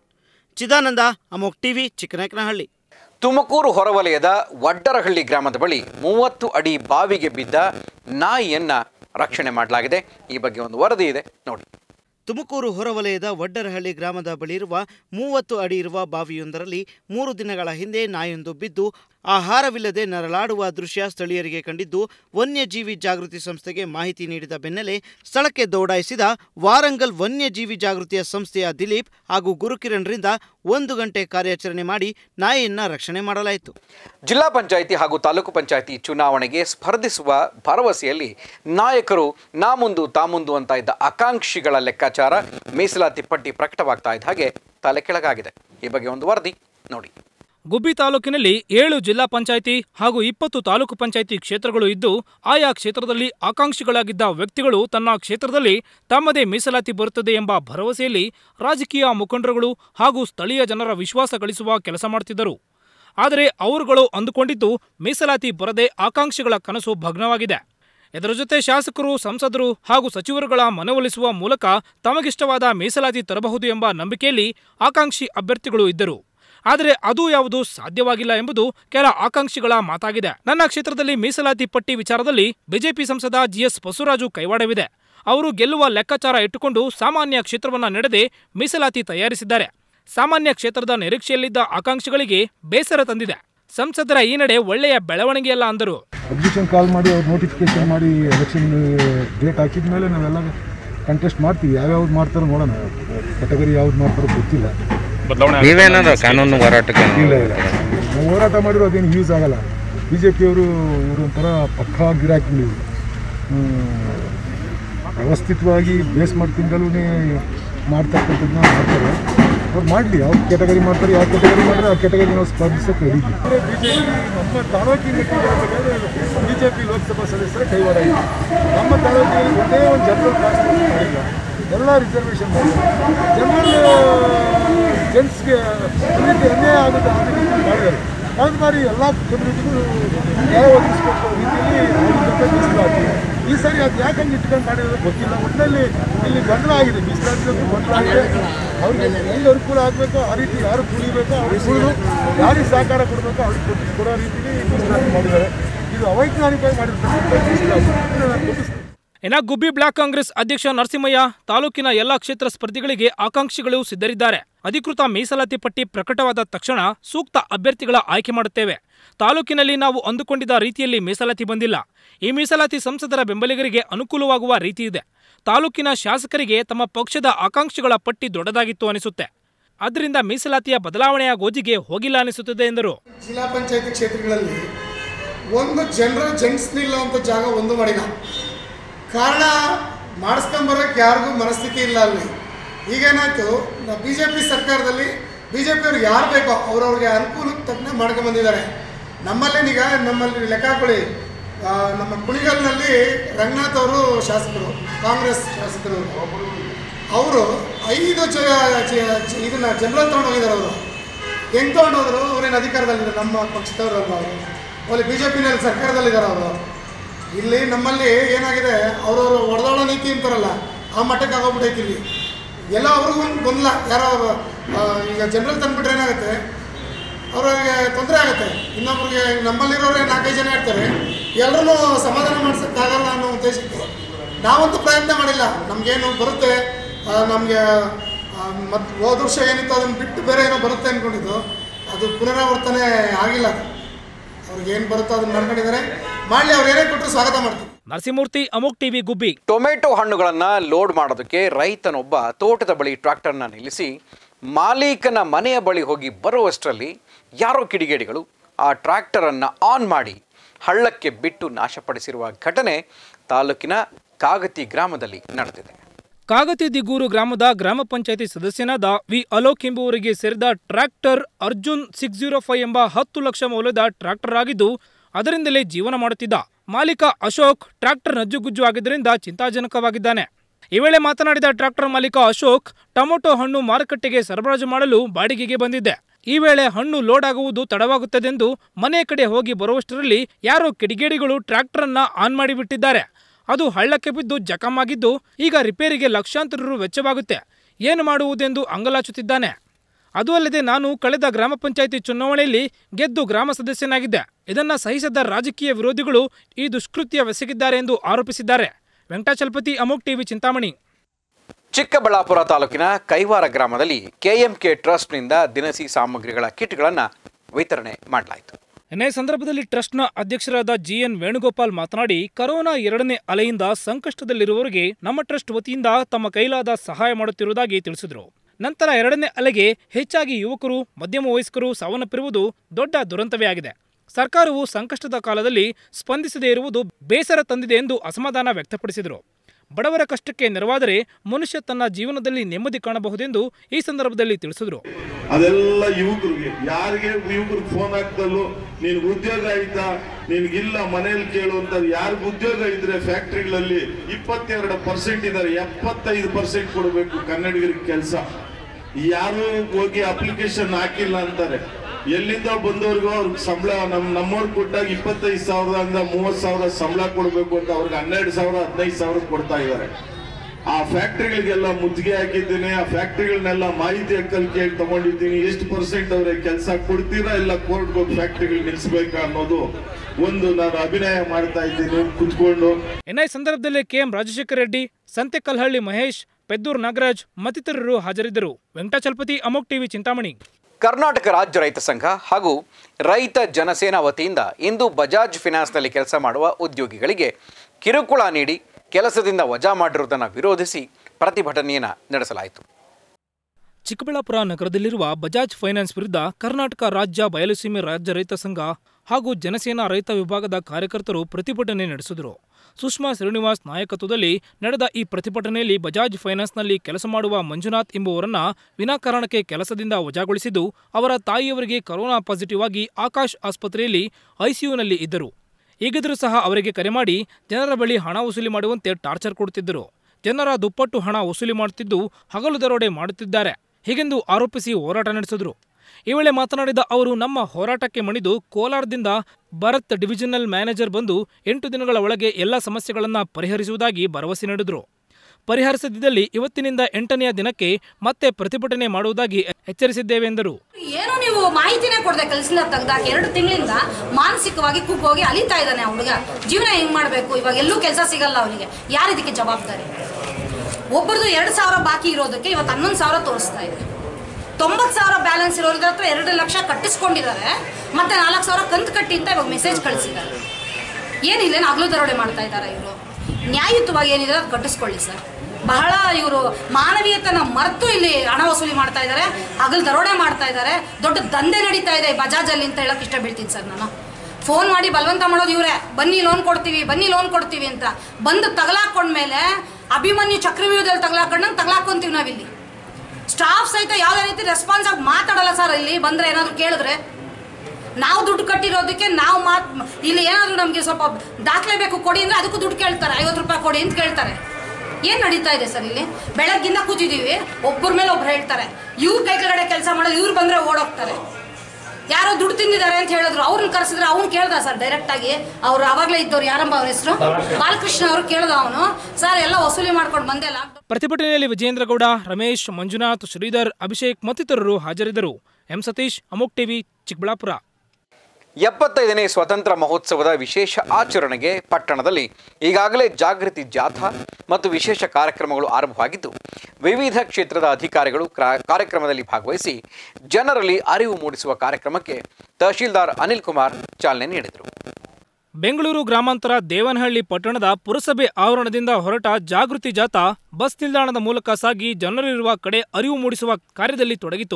ಚಿದಾನಂದ ಅಮೋಕ್ ಟಿವಿ ಚಿಕ್ಕನಾಯಕನಹಳ್ಳಿ ತುಮಕೂರು ಹೊರವಲಯದ ವಡ್ಡರಹಳ್ಳಿ ಗ್ರಾಮದ ಬಳಿ ಮೂವತ್ತು ಅಡಿ ಬಾವಿಗೆ ಬಿದ್ದ ನಾಯಿಯನ್ನ ರಕ್ಷಣೆ ಮಾಡಲಾಗಿದೆ ಈ ಬಗ್ಗೆ ಒಂದು ವರದಿ ಇದೆ ನೋಡಿ ತುಮಕೂರು ಹೊರವಲಯದ ವಡ್ಡರಹಳ್ಳಿ ಗ್ರಾಮದ ಬಳಿ ಇರುವ ಮೂವತ್ತು ಅಡಿ ಇರುವ ಬಾವಿಯೊಂದರಲ್ಲಿ ಮೂರು ದಿನಗಳ ಹಿಂದೆ ನಾಯೊಂದು ಬಿದ್ದು ಆಹಾರವಿಲ್ಲದೆ ನರಳಾಡುವ ದೃಶ್ಯ ಸ್ಥಳೀಯರಿಗೆ ಕಂಡಿದ್ದು ವನ್ಯಜೀವಿ ಜಾಗೃತಿ ಸಂಸ್ಥೆಗೆ ಮಾಹಿತಿ ನೀಡಿದ ಬೆನ್ನಲ್ಲೇ ಸ್ಥಳಕ್ಕೆ ದೌಡಾಯಿಸಿದ ವಾರಂಗಲ್ ವನ್ಯಜೀವಿ ಜಾಗೃತಿಯ ಸಂಸ್ಥೆಯ ದಿಲೀಪ್ ಹಾಗೂ ಗುರುಕಿರಣ್ರಿಂದ ಒಂದು ಗಂಟೆ ಕಾರ್ಯಾಚರಣೆ ಮಾಡಿ ನಾಯಿಯನ್ನ ರಕ್ಷಣೆ ಮಾಡಲಾಯಿತು ಜಿಲ್ಲಾ ಪಂಚಾಯಿತಿ ಹಾಗೂ ತಾಲೂಕು ಪಂಚಾಯಿತಿ ಚುನಾವಣೆಗೆ ಸ್ಪರ್ಧಿಸುವ ಭರವಸೆಯಲ್ಲಿ ನಾಯಕರು ನಾ ಮುಂದು ತಾ ಮುಂದು ಅಂತ ಇದ್ದ ಆಕಾಂಕ್ಷಿಗಳ ಲೆಕ್ಕಾಚಾರ ಮೀಸಲಾತಿ ಪಟ್ಟಿ ಪ್ರಕಟವಾಗ್ತಾ ಇದ್ದ ಹಾಗೆ ತಲೆ ಕೆಳಗಾಗಿದೆ ಈ ಬಗ್ಗೆ ಒಂದು ವರದಿ ನೋಡಿ ಗುಬ್ಬಿ ತಾಲೂಕಿನಲ್ಲಿ ಏಳು ಜಿಲ್ಲಾ ಪಂಚಾಯಿತಿ ಹಾಗೂ ಇಪ್ಪತ್ತು ತಾಲೂಕು ಪಂಚಾಯಿತಿ ಕ್ಷೇತ್ರಗಳು ಇದ್ದು ಆಯಾ ಕ್ಷೇತ್ರದಲ್ಲಿ ಆಕಾಂಕ್ಷಿಗಳಾಗಿದ್ದ ವ್ಯಕ್ತಿಗಳು ತನ್ನ ಕ್ಷೇತ್ರದಲ್ಲಿ ತಮ್ಮದೇ ಮೀಸಲಾತಿ ಬರುತ್ತದೆ ಎಂಬ ಭರವಸೆಯಲ್ಲಿ ರಾಜಕೀಯ ಮುಖಂಡರುಗಳು ಹಾಗೂ ಸ್ಥಳೀಯ ಜನರ ವಿಶ್ವಾಸ ಗಳಿಸುವ ಕೆಲಸ ಮಾಡುತ್ತಿದ್ದರು ಆದರೆ ಅವರುಗಳು ಅಂದುಕೊಂಡಿದ್ದು ಮೀಸಲಾತಿ ಬರದೆ ಆಕಾಂಕ್ಷಿಗಳ ಕನಸು ಭಗ್ನವಾಗಿದೆ ಇದರ ಜೊತೆ ಶಾಸಕರು ಸಂಸದರು ಹಾಗೂ ಸಚಿವರುಗಳ ಮನವೊಲಿಸುವ ಮೂಲಕ ತಮಗಿಷ್ಟವಾದ ಮೀಸಲಾತಿ ತರಬಹುದು ಎಂಬ ನಂಬಿಕೆಯಲ್ಲಿ ಆಕಾಂಕ್ಷಿ ಅಭ್ಯರ್ಥಿಗಳು ಇದ್ದರು ಆದರೆ ಅದು ಯಾವುದು ಸಾಧ್ಯವಾಗಿಲ್ಲ ಎಂಬುದು ಕೆಲ ಆಕಾಂಕ್ಷಿಗಳ ಮಾತಾಗಿದೆ ನನ್ನ ಕ್ಷೇತ್ರದಲ್ಲಿ ಮೀಸಲಾತಿ ಪಟ್ಟಿ ವಿಚಾರದಲ್ಲಿ ಬಿಜೆಪಿ ಸಂಸದ ಜಿಎಸ್ ಬಸವರಾಜು ಕೈವಾಡವಿದೆ ಅವರು ಗೆಲ್ಲುವ ಲೆಕ್ಕಾಚಾರ ಇಟ್ಟುಕೊಂಡು ಸಾಮಾನ್ಯ ಕ್ಷೇತ್ರವನ್ನ ನಡೆದೇ ಮೀಸಲಾತಿ ತಯಾರಿಸಿದ್ದಾರೆ ಸಾಮಾನ್ಯ ಕ್ಷೇತ್ರದ ನಿರೀಕ್ಷೆಯಲ್ಲಿದ್ದ ಆಕಾಂಕ್ಷಿಗಳಿಗೆ ಬೇಸರ ತಂದಿದೆ ಸಂಸದರ ಈ ನಡೆ ಒಳ್ಳೆಯ ಬೆಳವಣಿಗೆಯಲ್ಲ ಅಂದರು ಅಬ್ಜೆಕ್ಷನ್ ಕಾಲ್ ಮಾಡಿ ಅವ್ರು ನೋಟಿಫಿಕೇಶನ್ ಮಾಡಿ ಎಲೆಕ್ಷನ್ ಡೇಟ್ ಹಾಕಿದ ಮೇಲೆ ನಾವೆಲ್ಲ ಕಂಟೆಸ್ಟ್ ಮಾಡ್ತೀವಿ ಯಾವ್ಯಾವ್ದು ಮಾಡ್ತಾರೋ ನೋಡೋಣ ಕೆಟಗರಿ ಯಾವ್ದು ಮಾಡ್ತಾರೋ ಗೊತ್ತಿಲ್ಲ ನೀವೇನಾದ್ರು ಕಾನೂನು ಹೋರಾಟಕ್ಕೆ ಇಲ್ಲ ಇಲ್ಲ ನಾವು ಹೋರಾಟ ಮಾಡಿರೋ ಅದೇನು ಯೂಸ್ ಆಗಲ್ಲ ಬಿ ಜೆ ಪಿಯವರು ಇವರು ಒಂಥರ ಪಕ್ಕಾ ಗಿರಾಕಿಗಳು ಇವರು ವ್ಯವಸ್ಥಿತವಾಗಿ ಬೇಸ್ ಮಾಡಿ ತಿಂಗಳೂ ಮಾಡ್ತಕ್ಕಂಥದ್ದನ್ನ ಮಾಡ್ತಾರೆ ಅವ್ರು ಮಾಡಲಿ ಯಾವ ಕೆಟಗರಿ ಮಾಡ್ತಾರೆ ಯಾವ ಕೆಟಗರಿ ಮಾಡಿದ್ರೆ ಆ ಕೆಟಗರಿ ನಾವು ಸ್ಪರ್ಧಿಸೋಕೆ ರೆಡಿ ಬಿ ಜೆ ಪಿ ನಮ್ಮ ತಾಲೂಕಿನ ಬಿ ಜೆ ಪಿ ಲೋಕಸಭಾ ಸದಸ್ಯರ ಕೈವಾಡ ಇದೆ ನಮ್ಮ ತಾಲೂಕಿನಲ್ಲಿ ಒಂದೇ ಒಂದು ಜನರಲ್ ಕಾಸ್ಟ್ ಮಾಡಿಲ್ಲ ಎಲ್ಲ ರಿಸರ್ವೇಷನ್ ಮಾಡಿದ್ದಾರೆ ಜನರಲ್ ಜೆಂಟ್ಸ್ಗೆ ರೀತಿ ಅನ್ಯಾಯ ಆಗುತ್ತೆ ಆ ರೀತಿ ಮಾಡಿದ್ದಾರೆ ಕಳೆದ ಬಾರಿ ಎಲ್ಲ ಕಮ್ಯುನಿಟಿಗೂ ನ್ಯಾಯ ಒದಗಿಸ್ಬೇಕು ರೀತಿಯಲ್ಲಿ ಆಗಿದ್ದಂಥ ಮೀಸಲಾತಿ ಈ ಸಾರಿ ಅದು ಯಾಕಂಗೆ ಇಟ್ಕೊಂಡು ಮಾಡಿರೋದು ಗೊತ್ತಿಲ್ಲ ಒಟ್ಟಿನಲ್ಲಿ ಇಲ್ಲಿ ಗೊಂದಲ ಆಗಿದೆ ಮೀಸಲಾತಿ ಗೊಂದಲ ಆಗಿದೆ ಅವ್ರಿಗೆ ಎಲ್ಲಿ ಅನುಕೂಲ ಆಗಬೇಕು ಆ ರೀತಿ ಯಾರು ತುಳಿಬೇಕು ಅವ್ರಿಗೆ ತುಳಿದು ಯಾರಿಗೆ ಸಹಕಾರ ಕೊಡಬೇಕು ಅವ್ರಿಗೆ ಕೊಟ್ಟು ಕೊಡೋ ರೀತಿಯಲ್ಲಿ ಮೀಸಲಾತಿ ಮಾಡಿದ್ದಾರೆ ಇದು ಅವೈಜ್ಞಾನಿಕವಾಗಿ ಮಾಡಿರ್ತಕ್ಕಂಥ ಮೀಸಲಾತಿ ಇದನ್ನ ನಾನು ಗುರುತಿಸ್ತೀನಿ ಇನ್ನ ಗುಬ್ಬಿ ಬ್ಲಾಕ್ ಕಾಂಗ್ರೆಸ್ ಅಧ್ಯಕ್ಷ ನರಸಿಂಹಯ್ಯ ತಾಲೂಕಿನ ಎಲ್ಲಾ ಕ್ಷೇತ್ರ ಸ್ಪರ್ಧಿಗಳಿಗೆ ಆಕಾಂಕ್ಷಿಗಳು ಸಿದ್ಧರಿದ್ದಾರೆ ಅಧಿಕೃತ ಮೀಸಲಾತಿ ಪಟ್ಟಿ ಪ್ರಕಟವಾದ ತಕ್ಷಣ ಸೂಕ್ತ ಅಭ್ಯರ್ಥಿಗಳ ಆಯ್ಕೆ ಮಾಡುತ್ತೇವೆ ತಾಲೂಕಿನಲ್ಲಿ ನಾವು ಅಂದುಕೊಂಡಿದ್ದ ರೀತಿಯಲ್ಲಿ ಮೀಸಲಾತಿ ಬಂದಿಲ್ಲ ಈ ಮೀಸಲಾತಿ ಸಂಸದರ ಬೆಂಬಲಿಗರಿಗೆ ಅನುಕೂಲವಾಗುವ ರೀತಿ ಇದೆ ತಾಲೂಕಿನ ಶಾಸಕರಿಗೆ ತಮ್ಮ ಪಕ್ಷದ ಆಕಾಂಕ್ಷಿಗಳ ಪಟ್ಟಿ ದೊಡ್ಡದಾಗಿತ್ತು ಅನಿಸುತ್ತೆ ಆದ್ದರಿಂದ ಮೀಸಲಾತಿಯ ಬದಲಾವಣೆಯ ಗೋಜಿಗೆ ಹೋಗಿಲ್ಲ ಅನಿಸುತ್ತದೆ ಎಂದರು ಜಿಲ್ಲಾ ಪಂಚಾಯತಿ ಕ್ಷೇತ್ರಗಳಲ್ಲಿ ಒಂದು ಜನರಲ್ ಜೆಂಟ್ಸ್ ನಿಲ್ಲುವಂಥ ಜಾಗ ಒಂದು ಮಾಡಿಲ್ಲ ಕಾರಣ ಮಾಡಿಸ್ಕೊಂಬರೋಕ್ಕೆ ಯಾರಿಗೂ ಮನಸ್ಥಿತಿ ಇಲ್ಲ ಅಲ್ಲಿ ಈಗೇನಾಯಿತು ಬಿ ಜೆ ಪಿ ಸರ್ಕಾರದಲ್ಲಿ ಬಿ ಜೆ ಪಿಯವ್ರಿಗೆ ಯಾರು ಬೇಕೋ ಅವ್ರವ್ರಿಗೆ ಅನುಕೂಲಕ್ಕೆ ತಕ್ಕನೆ ಮಾಡ್ಕೊಂಬಂದಿದ್ದಾರೆ ನಮ್ಮಲ್ಲಿ ಈಗ ನಮ್ಮಲ್ಲಿ ಲೆಕ್ಕ ಹಾಕೊಳ್ಳಿ ಆ, ನಮ್ಮ ಕುಣಿಗಲ್ನಲ್ಲಿ ರಂಗನಾಥ್ ಅವರು ಶಾಸಕರು ಕಾಂಗ್ರೆಸ್ ಶಾಸಕರು ಅವರು ಐದು ಜ ಜ- ಜ- ಇದನ್ನ ಜನರಲ್ ತೊಗೊಂಡು ಹೋಗಿದ್ದಾರೆ ಅವರು ಹೆಂಗೆ ತೊಗೊಂಡು ಹೋದ್ರು ಅವ್ರೇನು ಅಧಿಕಾರದಲ್ಲಿದ್ದಾರೆ ನಮ್ಮ ಪಕ್ಷದವರು ಅಲ್ವಾ ಅವರು ಅಲ್ಲಿ ಬಿ ಜೆ ಪಿನಲ್ಲಿ ಸರ್ಕಾರದಲ್ಲಿದ್ದಾರೆ ಅವರು ಇಲ್ಲಿ ನಮ್ಮಲ್ಲಿ ಏನಾಗಿದೆ ಅವರವರು ಒಡೆದಾಡೋ ನೀತಿ ಅಂತಾರಲ್ಲ ಆ ಮಟ್ಟಕ್ಕೆ ಆಗೋಗ್ಬಿಟ್ಟೈತಿ ಇಲ್ಲಿ ಎಲ್ಲ ಅವ್ರಿಗೂ ಒಂದು ಗೊಂದಲ ಯಾರೋ ಆ, ಈಗ ಜನರಲ್ ತಂದ್ಬಿಟ್ರೆ ಏನಾಗುತ್ತೆ ಅವ್ರಿಗೆ ತೊಂದರೆ ಆಗುತ್ತೆ ಇನ್ನೊಬ್ರಿಗೆ ನಮ್ಮಲ್ಲಿರೋರೇ ನಾಲ್ಕೈದು ಜನ ಇರ್ತಾರೆ ಎಲ್ಲರೂ ಸಮಾಧಾನ ಮಾಡ್ಸೋಕ್ಕಾಗಲ್ಲ ಅನ್ನೋ ಉದ್ದೇಶಕ್ಕೆ ನಾವಂತೂ ಪ್ರಯತ್ನ ಮಾಡಿಲ್ಲ ನಮಗೇನು ಬರುತ್ತೆ ನಮಗೆ ಮತ್ತು ಹೋದ ವರ್ಷ ಏನಿತ್ತು ಅದನ್ನು ಬಿಟ್ಟು ಬೇರೆ ಏನೋ ಬರುತ್ತೆ ಅಂದ್ಕೊಂಡಿದ್ದು ಅದು ಪುನರಾವರ್ತನೆ ಆಗಿಲ್ಲ ಅದು ಅವ್ರಿಗೆ ಏನು ಬರುತ್ತೋ ಅದನ್ನು ಮಾಡ್ಕೊಂಡಿದ್ದಾರೆ ಮಾಡಲಿ ಅವ್ರು ಏನೇ ಕೊಟ್ಟರು ಸ್ವಾಗತ ಮಾಡ್ತೀವಿ ನರಸಿಂಹಮೂರ್ತಿ ಅಮೋಕ್ ಟಿವಿ ಗುಬ್ಬಿ ಟೊಮೆಟೊ ಹಣ್ಣುಗಳನ್ನು ಲೋಡ್ ಮಾಡೋದಕ್ಕೆ ರೈತನೊಬ್ಬ ತೋಟದ ಬಳಿ ಟ್ರ್ಯಾಕ್ಟರ್ನ ನಿಲ್ಲಿಸಿ ಮಾಲೀಕನ ಮನೆಯ ಬಳಿ ಹೋಗಿ ಬರುವಷ್ಟರಲ್ಲಿ ಯಾರೋ ಕಿಡಿಗೇಡಿಗಳು ಆ ಟ್ರ್ಯಾಕ್ಟರನ್ನು ಆನ್ ಮಾಡಿ ಹಳ್ಳಕ್ಕೆ ಬಿಟ್ಟು ನಾಶಪಡಿಸಿರುವ ಘಟನೆ ತಾಲೂಕಿನ ಕಾಗತಿ ಗ್ರಾಮದಲ್ಲಿ ನಡೆದಿದೆ ಕಾಗತಿ ದಿಗೂರು ಗ್ರಾಮದ ಗ್ರಾಮ ಪಂಚಾಯತಿ ಸದಸ್ಯನಾದ ವಿ ಅಲೋಕ್ ಎಂಬುವರಿಗೆ ಸೇರಿದ tractor Arjun six zero five ಎಂಬ ಹತ್ತು ಲಕ್ಷ ಮೌಲ್ಯದ ಟ್ರ್ಯಾಕ್ಟರ್ ಆಗಿದ್ದು ಅದರಿಂದಲೇ ಜೀವನ ಮಾಡುತ್ತಿದ್ದ ಮಾಲೀಕ ಅಶೋಕ್ ಟ್ರ್ಯಾಕ್ಟರ್ ನಜ್ಜುಗುಜ್ಜು ಆಗಿದ್ದರಿಂದ ಚಿಂತಾಜನಕವಾಗಿದ್ದಾನೆ ಈ ವೇಳೆ ಮಾತನಾಡಿದ ಟ್ರಾಕ್ಟರ್ ಮಾಲೀಕ ಅಶೋಕ್ ಟೊಮೊಟೊ ಹಣ್ಣು ಮಾರುಕಟ್ಟೆಗೆ ಸರಬರಾಜು ಮಾಡಲು ಬಾಡಿಗೆಗೆ ಬಂದಿದ್ದೆ ಈ ವೇಳೆ ಹಣ್ಣು ಲೋಡ್ ಆಗುವುದು ತಡವಾಗುತ್ತದೆಂದು ಮನೆ ಕಡೆ ಹೋಗಿ ಬರುವಷ್ಟರಲ್ಲಿ ಯಾರೋ ಕಿಡಿಗೇಡಿಗಳು ಟ್ರ್ಯಾಕ್ಟರ್ ಅನ್ನ ಆನ್ ಮಾಡಿಬಿಟ್ಟಿದ್ದಾರೆ ಅದು ಹಳ್ಳಕ್ಕೆ ಬಿದ್ದು ಜಖಂ ಆಗಿದ್ದು ಈಗ ರಿಪೇರಿಗೆ ಲಕ್ಷಾಂತರ ರು ವೆಚ್ಚವಾಗುತ್ತೆ ಏನು ಮಾಡುವುದೆಂದು ಅಂಗಲಾಚುತ್ತಿದ್ದಾನೆ ಅದು ಅಲ್ಲದೆ ನಾನು ಕಳೆದ ಗ್ರಾಮ ಪಂಚಾಯಿತಿ ಚುನಾವಣೆಯಲ್ಲಿ ಗೆದ್ದು ಗ್ರಾಮ ಸದಸ್ಯನಾಗಿದ್ದೆ ಇದನ್ನ ಸಹಿಸದ ರಾಜಕೀಯ ವಿರೋಧಿಗಳು ಈ ದುಷ್ಕೃತ್ಯ ಎಸಗಿದ್ದಾರೆ ಎಂದು ಆರೋಪಿಸಿದ್ದಾರೆ ವೆಂಕಟಾಚಲಪತಿ ಅಮೋಕ್ ಟಿವಿ ಚಿಂತಾಮಣಿ ಚಿಕ್ಕಬಳ್ಳಾಪುರ ತಾಲೂಕಿನ ಕೈವಾರ ಗ್ರಾಮದಲ್ಲಿ ಕೆಎಂಕೆ ಟ್ರಸ್ಟ್ನಿಂದ ದಿನಸಿ ಸಾಮಗ್ರಿಗಳ ಕಿಟ್ಗಳನ್ನು ವಿತರಣೆ ಮಾಡಲಾಯಿತು ಇದೇ ಸಂದರ್ಭದಲ್ಲಿ ಟ್ರಸ್ಟ್ನ ಅಧ್ಯಕ್ಷರಾದ ಜಿಎನ್ ವೇಣುಗೋಪಾಲ್ ಮಾತನಾಡಿ ಕರೋನಾ ಎರಡನೇ ಅಲೆಯಿಂದ ಸಂಕಷ್ಟದಲ್ಲಿರುವವರಿಗೆ ನಮ್ಮ ಟ್ರಸ್ಟ್ ವತಿಯಿಂದ ತಮ್ಮ ಕೈಲಾದ ಸಹಾಯ ಮಾಡುತ್ತಿರುವುದಾಗಿ ತಿಳಿಸಿದರು ನಂತರ ಎರಡನೇ ಅಲೆಗೆ ಹೆಚ್ಚಾಗಿ ಯುವಕರು ಮಧ್ಯಮ ವಯಸ್ಕರು ಸಾವನ್ನಪ್ಪಿರುವುದು ದೊಡ್ಡ ದುರಂತವೇ ಆಗಿದೆ ಸರ್ಕಾರವು ಸಂಕಷ್ಟದ ಕಾಲದಲ್ಲಿ ಸ್ಪಂದಿಸದೇ ಇರುವುದು ಬೇಸರ ತಂದಿದೆ ಎಂದು ಅಸಮಾಧಾನ ವ್ಯಕ್ತಪಡಿಸಿದರು ಬಡವರ ಕಷ್ಟಕ್ಕೆ ನೆರವಾದರೆ ಮನುಷ್ಯ ತನ್ನ ಜೀವನದಲ್ಲಿ ನೆಮ್ಮದಿ ಕಾಣಬಹುದೆಂದು ಈ ಸಂದರ್ಭದಲ್ಲಿ ತಿಳಿಸಿದರು ಅದೆಲ್ಲ ಯುವಕರಿಗೆ ಯಾರಿಗೆ ಯುವಕರಿಗೆ ಫೋನ್ ಹಾಕ್ದಲ್ಲೂ ನಿನ್ಗೆ ಉದ್ಯೋಗ ಆಯ್ತಾ ನಿನ್ಗಿಲ್ಲ ಮನೇಲಿ ಕೇಳುವಂತ ಯಾರಿಗ ಉದ್ಯೋಗ ಇದ್ರೆ ಫ್ಯಾಕ್ಟ್ರಿಗಳಲ್ಲಿ ಇಪ್ಪತ್ತೆರಡು ಪರ್ಸೆಂಟ್ ಇದ್ದಾರೆ ಎಪ್ಪತ್ತೈದು ಪರ್ಸೆಂಟ್ ಕೊಡಬೇಕು ಕನ್ನಡಿಗರಿಗೆ ಕೆಲಸ ಯಾರು ಹೋಗಿ ಅಪ್ಲಿಕೇಶನ್ ಹಾಕಿಲ್ಲ ಅಂತಾರೆ ಎಲ್ಲಿಂದ ಬಂದವ್ರಿಗೂ ಅವ್ರಿಗೆ ಸಂಬಳ ನಮ್ ನಮ್ಮವ್ರಿಗೆ ಕೊಟ್ಟಾಗ ಇಪ್ಪತ್ತೈದು ಸಾವಿರದಿಂದ ಮೂವತ್ ಸಾವಿರ ಸಂಬಳ ಕೊಡಬೇಕು ಅಂತ ಅವ್ರಿಗೆ ಹನ್ನೆರಡು ಸಾವಿರ ಹದಿನೈದು ಸಾವಿರ ಕೊಡ್ತಾ ಇದ್ದಾರೆ ಆ ಫ್ಯಾಕ್ಟ್ರಿಗಳಿಗೆಲ್ಲ ಮುತ್ತಿಗೆ ಹಾಕಿದ್ದೀನಿ ಆ ಫ್ಯಾಕ್ಟ್ರಿಗಳನ್ನೆಲ್ಲ ಮಾಹಿತಿ ಹಕ್ಕಲ್ಲಿ ಕೇಳಿ ತಗೊಂಡಿದ್ದೀನಿ ಎಷ್ಟು ಪರ್ಸೆಂಟ್ ಅವ್ರಿಗೆ ಕೆಲಸ ಕೊಡ್ತೀರಾ ಇಲ್ಲ ಕೋರ್ಟ್ಗೆ ಹೋಗಿ ಫ್ಯಾಕ್ಟ್ರಿಗಳು ನಿಲ್ಸ್ಬೇಕಾ ಅನ್ನೋದು ಒಂದು ನಾನು ಅಭಿನಯ ಮಾಡ್ತಾ ಇದ್ದೀನಿ ಕುತ್ಕೊಂಡು ಇನ್ನು ಈ ಸಂದರ್ಭದಲ್ಲಿ ಕೆಎಂ ರಾಜಶೇಖರ ರೆಡ್ಡಿ ಸಂತೆಕಲ್ಹಳ್ಳಿ ಮಹೇಶ್ ಪೆದ್ದೂರ್ ನಾಗರಾಜ್ ಮತ್ತಿತರರು ಹಾಜರಿದ್ದರು ವೆಂಕಟಾಚಲಪತಿ ಅಮೋಕ್ ಟಿವಿ ಚಿಂತಾಮಣಿ ಕರ್ನಾಟಕ ರಾಜ್ಯ ರೈತ ಸಂಘ ಹಾಗೂ ರೈತ ಜನಸೇನಾ ವತಿಯಿಂದ ಇಂದು ಬಜಾಜ್ ಫಿನಾನ್ಸ್ನಲ್ಲಿ ಕೆಲಸ ಮಾಡುವ ಉದ್ಯೋಗಿಗಳಿಗೆ ಕಿರುಕುಳ ನೀಡಿ ಕೆಲಸದಿಂದ ವಜಾ ಮಾಡಿರುವುದನ್ನು ವಿರೋಧಿಸಿ ಪ್ರತಿಭಟನೆಯನ್ನು ನಡೆಸಲಾಯಿತು ಚಿಕ್ಕಬಳ್ಳಾಪುರ ನಗರದಲ್ಲಿರುವ ಬಜಾಜ್ ಫೈನಾನ್ಸ್ ವಿರುದ್ಧ ಕರ್ನಾಟಕ ರಾಜ್ಯ ಬಯಲುಸೀಮೆ ರಾಜ್ಯ ರೈತ ಸಂಘ ಹಾಗೂ ಜನಸೇನಾ ರೈತ ವಿಭಾಗದ ಕಾರ್ಯಕರ್ತರು ಪ್ರತಿಭಟನೆ ನಡೆಸಿದರು ಸುಷ್ಮಾ ಶ್ರೀನಿವಾಸ್ ನಾಯಕತ್ವದಲ್ಲಿ ನಡೆದ ಈ ಪ್ರತಿಭಟನೆಯಲ್ಲಿ ಬಜಾಜ್ ಫೈನಾನ್ಸ್ನಲ್ಲಿ ಕೆಲಸ ಮಾಡುವ ಮಂಜುನಾಥ್ ಎಂಬುವರನ್ನ ವಿನಾಕಾರಣಕ್ಕೆ ಕೆಲಸದಿಂದ ವಜಾಗೊಳಿಸಿದ್ದು ಅವರ ತಾಯಿಯವರಿಗೆ ಕೊರೋನಾ ಪಾಸಿಟಿವ್ ಆಗಿ ಆಕಾಶ್ ಆಸ್ಪತ್ರೆಯಲ್ಲಿ ಐಸಿಯುನಲ್ಲಿ ಇದ್ದರು ಈಗಿದ್ರೂ ಸಹ ಅವರಿಗೆ ಕರೆ ಮಾಡಿ ಜನರ ಬಳಿ ಹಣ ವಸೂಲಿ ಮಾಡುವಂತೆ ಟಾರ್ಚರ್ ಕೊಡುತ್ತಿದ್ದರು ಜನರ ದುಪ್ಪಟ್ಟು ಹಣ ವಸೂಲಿ ಮಾಡುತ್ತಿದ್ದು ಹಗಲು ದರೋಡೆ ಮಾಡುತ್ತಿದ್ದಾರೆ ಹೀಗೆಂದು ಆರೋಪಿಸಿ ಹೋರಾಟ ನಡೆಸಿದರು ಈ ವೇಳೆ ಮಾತನಾಡಿದ ಅವರು ನಮ್ಮ ಹೋರಾಟಕ್ಕೆ ಮಣಿದು ಕೋಲಾರದಿಂದ ಭರತ್ ಡಿವಿಷನಲ್ ಮ್ಯಾನೇಜರ್ ಬಂದು ಎಂಟು ದಿನಗಳ ಒಳಗೆ ಎಲ್ಲ ಸಮಸ್ಯೆಗಳನ್ನು ಪರಿಹರಿಸುವುದಾಗಿ ಭರವಸೆ ನೀಡಿದರು ಪರಿಹರಿಸದಿದ್ದಲ್ಲಿ ಇವತ್ತಿನಿಂದ ಎಂಟನೆಯ ದಿನಕ್ಕೆ ಮತ್ತೆ ಪ್ರತಿಭಟನೆ ಮಾಡುವುದಾಗಿ ಎಚ್ಚರಿಸಿದ್ದೇವೆ ಎಂದರು ಏನು ನೀವು ಮಾಹಿತಿನೇ ಕೊಡದೆ ಕೆಲಸದಿಂದ ತೆಗ್ದಾಕ ಎರಡು ತಿಂಗಳಿಂದ ಮಾನಸಿಕವಾಗಿ ಕುಗ್ಗೋಗಿ ಅಲಿತಾ ಇದ್ದಾನೆ ಆ ಹುಡುಗ ಜೀವನ ಹೆಂಗ್ ಮಾಡಬೇಕು ಇವಾಗ ಎಲ್ಲೂ ಕೆಲಸ ಸಿಗಲ್ಲ ಅವನಿಗೆ ಯಾರು ಇದಕ್ಕೆ ಜವಾಬ್ದಾರಿ ಒಬ್ಬರದು ಎರಡು ಸಾವಿರ ಬಾಕಿ ಇರೋದಕ್ಕೆ ಇವತ್ತು ಹನ್ನೊಂದು ಸಾವಿರ ತೋರಿಸ್ತಾ ಇದೆ ತೊಂಬತ್ತು ಸಾವಿರ ಬ್ಯಾಲೆನ್ಸ್ ಇರೋದ್ರ ಹತ್ರ ಎರಡು ಲಕ್ಷ ಕಟ್ಟಿಸ್ಕೊಂಡಿದ್ದಾರೆ ಮತ್ತೆ ನಾಲ್ಕು ಸಾವಿರ ಕಂತು ಕಟ್ಟಿ ಅಂತ ಇವಾಗ ಮೆಸೇಜ್ ಕಳಿಸಿದ್ದಾರೆ ಏನಿಲ್ಲ ಏನು ಹಗಲು ದರೋಡೆ ಮಾಡ್ತಾ ಇದ್ದಾರೆ ಇವರು ನ್ಯಾಯಯುತವಾಗಿ ಏನಿದೆ ಅದು ಕಟ್ಟಿಸ್ಕೊಳ್ಳಿ ಸರ್ ಬಹಳ ಇವರು ಮಾನವೀಯತನ ಮರೆತು ಇಲ್ಲಿ ಹಣ ವಸೂಲಿ ಮಾಡ್ತಾ ಇದ್ದಾರೆ ಹಗಲು ದರೋಡೆ ಮಾಡ್ತಾ ಇದ್ದಾರೆ ದೊಡ್ಡ ದಂಧೆ ನಡೀತಾ ಇದೆ ಬಜಾಜಲ್ಲಿ ಅಂತ ಹೇಳಕ್ ಇಷ್ಟ ಬೀಳ್ತೀನಿ ಸರ್ ನಾನು ಫೋನ್ ಮಾಡಿ ಬಲವಂತ ಮಾಡೋದು ಇವರೇ ಬನ್ನಿ ಲೋನ್ ಕೊಡ್ತೀವಿ ಬನ್ನಿ ಲೋನ್ ಕೊಡ್ತೀವಿ ಅಂತ ಬಂದು ತಗಲಾಕೊಂಡ್ಮೇಲೆ ಅಭಿಮನ್ಯು ಚಕ್ರವ್ಯೂಹದಲ್ಲಿ ತಗಲಾಕೊಂಡಂಗೆ ತಗಲಾಕೊಂತೀವಿ ನಾವಿಲ್ಲಿ ಸ್ಟಾಫ್ ಸಹಿತ ಯಾವುದೇ ರೀತಿ ರೆಸ್ಪಾನ್ಸ್ ಆಗಿ ಮಾತಾಡಲ್ಲ ಸರ್ ಇಲ್ಲಿ ಬಂದ್ರೆ ಏನಾದ್ರು ಕೇಳಿದ್ರೆ ನಾವು ದುಡ್ಡು ಕಟ್ಟಿರೋದಕ್ಕೆ ನಾವು ಮಾತ್ ಇಲ್ಲಿ ಏನಾದರೂ ನಮಗೆ ಸ್ವಲ್ಪ ದಾಖಲೆ ಬೇಕು ಕೊಡಿ ಅಂದ್ರೆ ಅದಕ್ಕೂ ದುಡ್ಡು ಕೇಳ್ತಾರೆ ಐವತ್ತು ರೂಪಾಯಿ ಕೊಡಿ ಅಂತ ಕೇಳ್ತಾರೆ ಏನು ನಡೀತಾ ಇದೆ ಸರ್ ಇಲ್ಲಿ ಬೆಳಗ್ಗಿಂದ ಕೂತಿದ್ದೀವಿ ಒಬ್ಬರ ಮೇಲೆ ಒಬ್ರು ಹೇಳ್ತಾರೆ ಇವ್ರ ಕೈ ಕೆಳಗಡೆ ಕೆಲಸ ಮಾಡೋದು ಇವ್ರು ಬಂದ್ರೆ ಓಡೋಗ್ತಾರೆ ಯಾರೋ ದುಡ್ಡು ತಿಂದಿದ್ದಾರೆ ಅಂತ ಹೇಳಿದ್ರು ಅವ್ರನ್ನ ಕರೆಸಿದ್ರೆ ಅವ್ನು ಕೇಳ್ದ ಸರ್ ಡೈರೆಕ್ಟ್ ಆಗಿ ಅವ್ರು ಅವಾಗಲೇ ಇದ್ದವ್ರು ಯಾರಂಬ ಅವ್ರ ಹೆಸರು ಬಾಲಕೃಷ್ಣ ಅವರು ಕೇಳ್ದ ಅವನು ಸರ್ ಎಲ್ಲ ವಸೂಲಿ ಮಾಡ್ಕೊಂಡು ಬಂದೆ ಲಾಕ್ಡೌನ್ ಪ್ರತಿಭಟನೆಯಲ್ಲಿ ವಿಜೇಂದ್ರಗೌಡ ರಮೇಶ್ ಮಂಜುನಾಥ್ ಶ್ರೀಧರ್ ಅಭಿಷೇಕ್ ಮತ್ತಿತರರು ಹಾಜರಿದ್ದರು ಎಂ ಸತೀಶ್ ಅಮೋಕ್ ಟಿವಿ ಚಿಕ್ಕಬಳ್ಳಾಪುರ ಎಪ್ಪತ್ತೈದನೇ ಸ್ವಾತಂತ್ರ್ಯ ಮಹೋತ್ಸವದ ವಿಶೇಷ ಆಚರಣೆಗೆ ಪಟ್ಟಣದಲ್ಲಿ ಈಗಾಗಲೇ ಜಾಗೃತಿ ಜಾಥಾ ಮತ್ತು ವಿಶೇಷ ಕಾರ್ಯಕ್ರಮಗಳು ಆರಂಭವಾಗಿದ್ದು ವಿವಿಧ ಕ್ಷೇತ್ರದ ಅಧಿಕಾರಿಗಳು ಕ್ರಾ- ಕಾರ್ಯಕ್ರಮದಲ್ಲಿ ಭಾಗವಹಿಸಿ ಜನರಲ್ಲಿ ಅರಿವು ಮೂಡಿಸುವ ಕಾರ್ಯಕ್ರಮಕ್ಕೆ ತಹಶೀಲ್ದಾರ್ ಅನಿಲ್ ಕುಮಾರ್ ಚಾಲನೆ ನೀಡಿದರು ಬೆಂಗಳೂರು ಗ್ರಾಮಾಂತರ ದೇವನಹಳ್ಳಿ ಪಟ್ಟಣದ ಪುರಸಭೆ ಆವರಣದಿಂದ ಹೊರಟ ಜಾಗೃತಿ ಜಾಥಾ ಬಸ್ ನಿಲ್ದಾಣದ ಮೂಲಕ ಸಾಗಿ ಜನರಿರುವ ಕಡೆ ಅರಿವು ಮೂಡಿಸುವ ಕಾರ್ಯದಲ್ಲಿ ತೊಡಗಿತು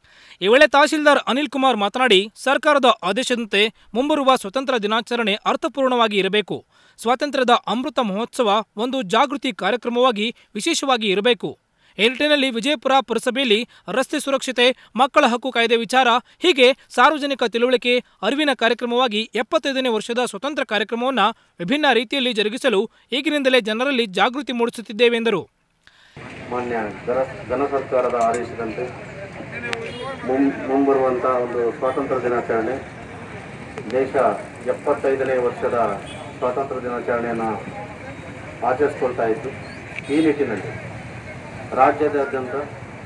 ಈ ವೇಳೆ ತಹಶೀಲ್ದಾರ್ ಅನಿಲ್ ಕುಮಾರ್ ಮಾತನಾಡಿ ಸರ್ಕಾರದ ಆದೇಶದಂತೆ ಮುಂಬರುವ ಸ್ವತಂತ್ರ ದಿನಾಚರಣೆ ಅರ್ಥಪೂರ್ಣವಾಗಿ ಇರಬೇಕು ಸ್ವಾತಂತ್ರ್ಯದ ಅಮೃತ ಮಹೋತ್ಸವ ಒಂದು ಜಾಗೃತಿ ಕಾರ್ಯಕ್ರಮವಾಗಿ ವಿಶೇಷವಾಗಿ ಇರಬೇಕು ಈ ನಿಟ್ಟಿನಲ್ಲಿ ವಿಜಯಪುರ ಪುರಸಭೆಯಲ್ಲಿ ರಸ್ತೆ ಸುರಕ್ಷತೆ ಮಕ್ಕಳ ಹಕ್ಕು ಕಾಯ್ದೆ ವಿಚಾರ ಹೀಗೆ ಸಾರ್ವಜನಿಕ ತಿಳುವಳಿಕೆ ಅರಿವಿನ ಕಾರ್ಯಕ್ರಮವಾಗಿ ಎಪ್ಪತ್ತೈದನೇ ವರ್ಷದ ಸ್ವತಂತ್ರ ಕಾರ್ಯಕ್ರಮವನ್ನು ವಿಭಿನ್ನ ರೀತಿಯಲ್ಲಿ ಜರುಗಿಸಲು ಈಗಿನಿಂದಲೇ ಜನರಲ್ಲಿ ಜಾಗೃತಿ ಮೂಡಿಸುತ್ತಿದ್ದೇವೆ ಎಂದರು ಮಾನ್ಯ ಗರ ಘನ ಸರ್ಕಾರದ ಆದೇಶದಂತೆ ಮುಂ ಮುಂಬರುವಂಥ ಒಂದು ಸ್ವಾತಂತ್ರ್ಯ ದಿನಾಚರಣೆ ದೇಶ ಎಪ್ಪತ್ತೈದನೇ ವರ್ಷದ ಸ್ವಾತಂತ್ರ್ಯ ದಿನಾಚರಣೆಯನ್ನು ಆಚರಿಸ್ಕೊಳ್ತಾ ಇತ್ತು ಈ ನಿಟ್ಟಿನಲ್ಲಿ ರಾಜ್ಯಾದ್ಯಂತ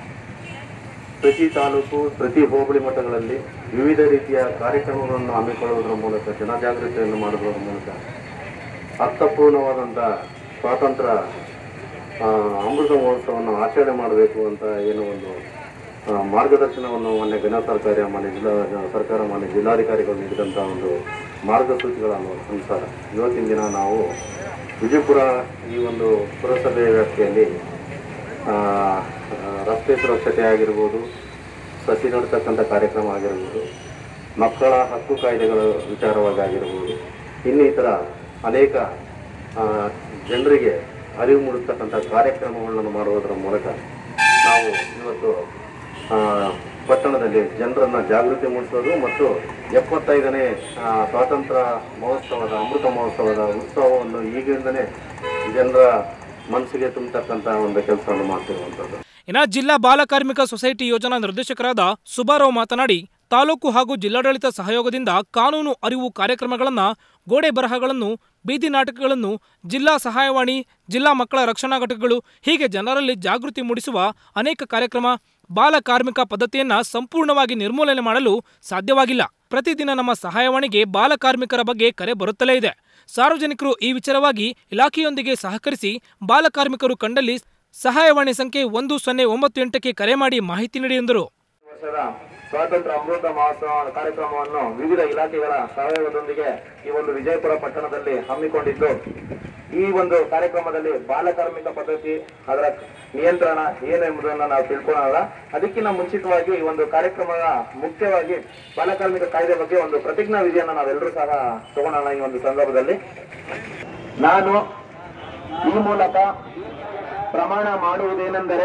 ಪ್ರತಿ ತಾಲೂಕು ಪ್ರತಿ ಹೋಬಳಿ ಮಟ್ಟಗಳಲ್ಲಿ ವಿವಿಧ ರೀತಿಯ ಕಾರ್ಯಕ್ರಮಗಳನ್ನು ಹಮ್ಮಿಕೊಳ್ಳುವುದರ ಮೂಲಕ ಜನಜಾಗೃತಿಯನ್ನು ಮಾಡುವುದರ ಮೂಲಕ ಅರ್ಥಪೂರ್ಣವಾದಂಥ ಸ್ವಾತಂತ್ರ್ಯ ಆ, ಅಮೃತ ಮಹೋತ್ಸವವನ್ನು ಆಚರಣೆ ಮಾಡಬೇಕು ಅಂತ ಏನೋ ಒಂದು ಆ, ಮಾರ್ಗದರ್ಶನವನ್ನು ಮಾನ್ಯ ಘನ ಸರ್ಕಾರ ಮಾನ್ಯ ಜಿಲ್ಲಾ ಸರ್ಕಾರ ಮಾನ್ಯ ಜಿಲ್ಲಾಧಿಕಾರಿಗಳು ನೀಡಿದಂಥ ಒಂದು ಮಾರ್ಗಸೂಚಿಗಳ ಅನುಸಾರ ಇವತ್ತಿನ ದಿನ ನಾವು ವಿಜಯಪುರ ಈ ಒಂದು ಪುರಸಭೆ ವ್ಯಾಪ್ತಿಯಲ್ಲಿ ಆ, ಆ, ರಸ್ತೆ ಸುರಕ್ಷತೆ ಆಗಿರ್ಬೋದು ಸಸಿ ನಡ್ತಕ್ಕಂಥ ಕಾರ್ಯಕ್ರಮ ಆಗಿರ್ಬೋದು ಮಕ್ಕಳ ಹಕ್ಕು ಕಾಯ್ದೆಗಳ ವಿಚಾರವಾಗಿ ಆಗಿರ್ಬೋದು ಇನ್ನಿತರ ಅನೇಕ ಆ, ಜನರಿಗೆ ಅರಿವು ಮೂಡಿಸ್ತಕ್ಕಂಥ ಕಾರ್ಯಕ್ರಮಗಳನ್ನು ಮಾಡುವುದರ ಮೂಲಕ ನಾವು ಇವತ್ತು ಆ, ಪಟ್ಟಣದಲ್ಲಿ ಜನರನ್ನ ಜಾಗೃತಿ ಮೂಡಿಸೋದು ಮತ್ತು ಎಪ್ಪತ್ತೈದನೇ ಆ, ಸ್ವಾತಂತ್ರ್ಯ ಮಹೋತ್ಸವದ ಅಮೃತ ಮಹೋತ್ಸವದ ಉತ್ಸವವನ್ನು ಈಗಿಂದನೇ ಜನರ ಮನಸ್ಸಿಗೆ ತುಂಬತಕ್ಕಂಥ ಒಂದು ಕೆಲಸವನ್ನು ಮಾಡ್ತಿರುವಂಥದ್ದು ಇನ್ನು ಜಿಲ್ಲಾ ಬಾಲ ಕಾರ್ಮಿಕ ಸೊಸೈಟಿ ಯೋಜನಾ ನಿರ್ದೇಶಕರಾದ ಸುಬ್ಬಾರಾವ್ ಮಾತನಾಡಿ ತಾಲೂಕು ಹಾಗೂ ಜಿಲ್ಲಾಡಳಿತ ಸಹಯೋಗದಿಂದ ಕಾನೂನು ಅರಿವು ಕಾರ್ಯಕ್ರಮಗಳನ್ನು ಗೋಡೆ ಬರಹಗಳನ್ನು ಬೀದಿ ನಾಟಕಗಳನ್ನು ಜಿಲ್ಲಾ ಸಹಾಯವಾಣಿ ಜಿಲ್ಲಾ ಮಕ್ಕಳ ರಕ್ಷಣಾ ಘಟಕಗಳು ಹೀಗೆ ಜನರಲ್ಲಿ ಜಾಗೃತಿ ಮೂಡಿಸುವ ಅನೇಕ ಕಾರ್ಯಕ್ರಮ ಬಾಲ ಕಾರ್ಮಿಕ ಪದ್ಧತಿಯನ್ನ ಸಂಪೂರ್ಣವಾಗಿ ನಿರ್ಮೂಲನೆ ಮಾಡಲು ಸಾಧ್ಯವಾಗಿಲ್ಲ ಪ್ರತಿದಿನ ನಮ್ಮ ಸಹಾಯವಾಣಿಗೆ ಬಾಲ ಕಾರ್ಮಿಕರ ಬಗ್ಗೆ ಕರೆ ಬರುತ್ತಲೇ ಇದೆ ಸಾರ್ವಜನಿಕರು ಈ ವಿಚಾರವಾಗಿ ಇಲಾಖೆಯೊಂದಿಗೆ ಸಹಕರಿಸಿ ಬಾಲ ಕಾರ್ಮಿಕರು ಕಂಡಲ್ಲಿ ಸಹಾಯವಾಣಿ ಸಂಖ್ಯೆ ಒಂದು ಸೊನ್ನೆ ಒಂಬತ್ತು ಎಂಟಕ್ಕೆ ಕರೆ ಮಾಡಿ ಮಾಹಿತಿ ನೀಡಿ ಎಂದರು ವರ್ಷದ ಸ್ವಾತಂತ್ರ್ಯ ಅಮೃತ ಮಹೋತ್ಸವ ಕಾರ್ಯಕ್ರಮವನ್ನು ವಿವಿಧ ಇಲಾಖೆಗಳ ಸಹಯೋಗದೊಂದಿಗೆ ಈ ಒಂದು ವಿಜಯಪುರ ಪಟ್ಟಣದಲ್ಲಿ ಹಮ್ಮಿಕೊಂಡಿದ್ದು ಈ ಒಂದು ಕಾರ್ಯಕ್ರಮದಲ್ಲಿ ಬಾಲ ಕಾರ್ಮಿಕ ಪದ್ಧತಿ ಅದರ ನಿಯಂತ್ರಣ ಏನು ಎಂಬುದನ್ನು ನಾವು ತಿಳ್ಕೊಳ್ಳೋಣ ಅದಕ್ಕಿಂತ ಮುಂಚಿತವಾಗಿ ಈ ಒಂದು ಕಾರ್ಯಕ್ರಮದ ಮುಖ್ಯವಾಗಿ ಬಾಲ ಕಾರ್ಮಿಕ ಕಾಯ್ದೆ ಬಗ್ಗೆ ಒಂದು ಪ್ರತಿಜ್ಞಾ ವಿಧಿಯನ್ನು ನಾವೆಲ್ಲರೂ ಸಹ ತಗೊಳ್ಳೋಣ ಈ ಒಂದು ಸಂದರ್ಭದಲ್ಲಿ ನಾನು ಈ ಮೂಲಕ ಪ್ರಮಾಣ ಮಾಡುವುದೇನೆಂದರೆ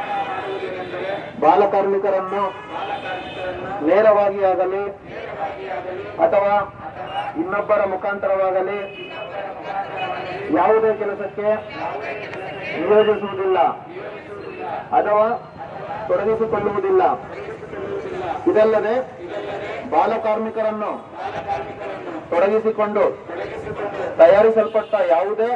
ಬಾಲಕಾರ್ಮಿಕರನ್ನು ನೇರವಾಗಿ ಆಗಲಿ ಅಥವಾ ಇನ್ನೊಬ್ಬರ ಮುಖಾಂತರವಾಗಲಿ ಯಾವುದೇ ಕೆಲಸಕ್ಕೆ ನಿಯೋಜಿಸುವುದಿಲ್ಲ ಅಥವಾ ತೊಡಗಿಸಿಕೊಳ್ಳುವುದಿಲ್ಲ ಇದಲ್ಲದೆ ಬಾಲಕಾರ್ಮಿಕರನ್ನು ತೊಡಗಿಸಿಕೊಂಡು ತಯಾರಿಸಲ್ಪಟ್ಟ ಯಾವುದೇ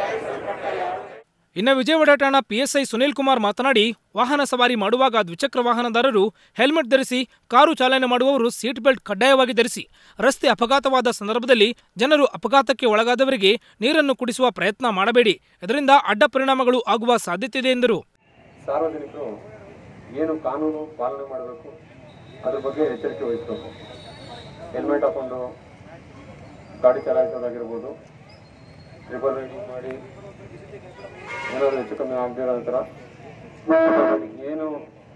ಇನ್ನು ವಿಜಯವಾಡ ಠಾಣಾ ಪಿಎಸ್ಐ ಸುನೀಲ್ ಕುಮಾರ್ ಮಾತನಾಡಿ ವಾಹನ ಸವಾರಿ ಮಾಡುವಾಗ ದ್ವಿಚಕ್ರ ವಾಹನದಾರರು ಹೆಲ್ಮೆಟ್ ಧರಿಸಿ ಕಾರು ಚಾಲನೆ ಮಾಡುವವರು ಸೀಟ್ ಬೆಲ್ಟ್ ಕಡ್ಡಾಯವಾಗಿ ಧರಿಸಿ ರಸ್ತೆ ಅಪಘಾತವಾದ ಸಂದರ್ಭದಲ್ಲಿ ಜನರು ಅಪಘಾತಕ್ಕೆ ಒಳಗಾದವರಿಗೆ ನೀರನ್ನು ಕುಡಿಸುವ ಪ್ರಯತ್ನ ಮಾಡಬೇಡಿ ಇದರಿಂದ ಅಡ್ಡ ಪರಿಣಾಮಗಳು ಆಗುವ ಸಾಧ್ಯತೆ ಇದೆ ಎಂದರು ಸಾರ್ವಜನಿಕರು ಏನು ಕಾನೂನು ಪಾಲನೆ ಮಾಡಬೇಕು ಅದ್ರ ಬಗ್ಗೆ ಎಚ್ಚರಿಕೆ ವಹಿಸಬೇಕು ಹೆಲ್ಮೆಟ್ ಹಾಕೊಂಡು ಗಾಡಿ ಚಲಾಯಿಸೋದಾಗಿರ್ಬೋದು ಟ್ರಿಬಲ್ ರೈಡಿಂಗ್ ಮಾಡಿ ಏನಾದರೂ ಹೆಚ್ಚು ಕಮ್ಮಿ ಆಗದಿರೋ ನಂತರ ಏನು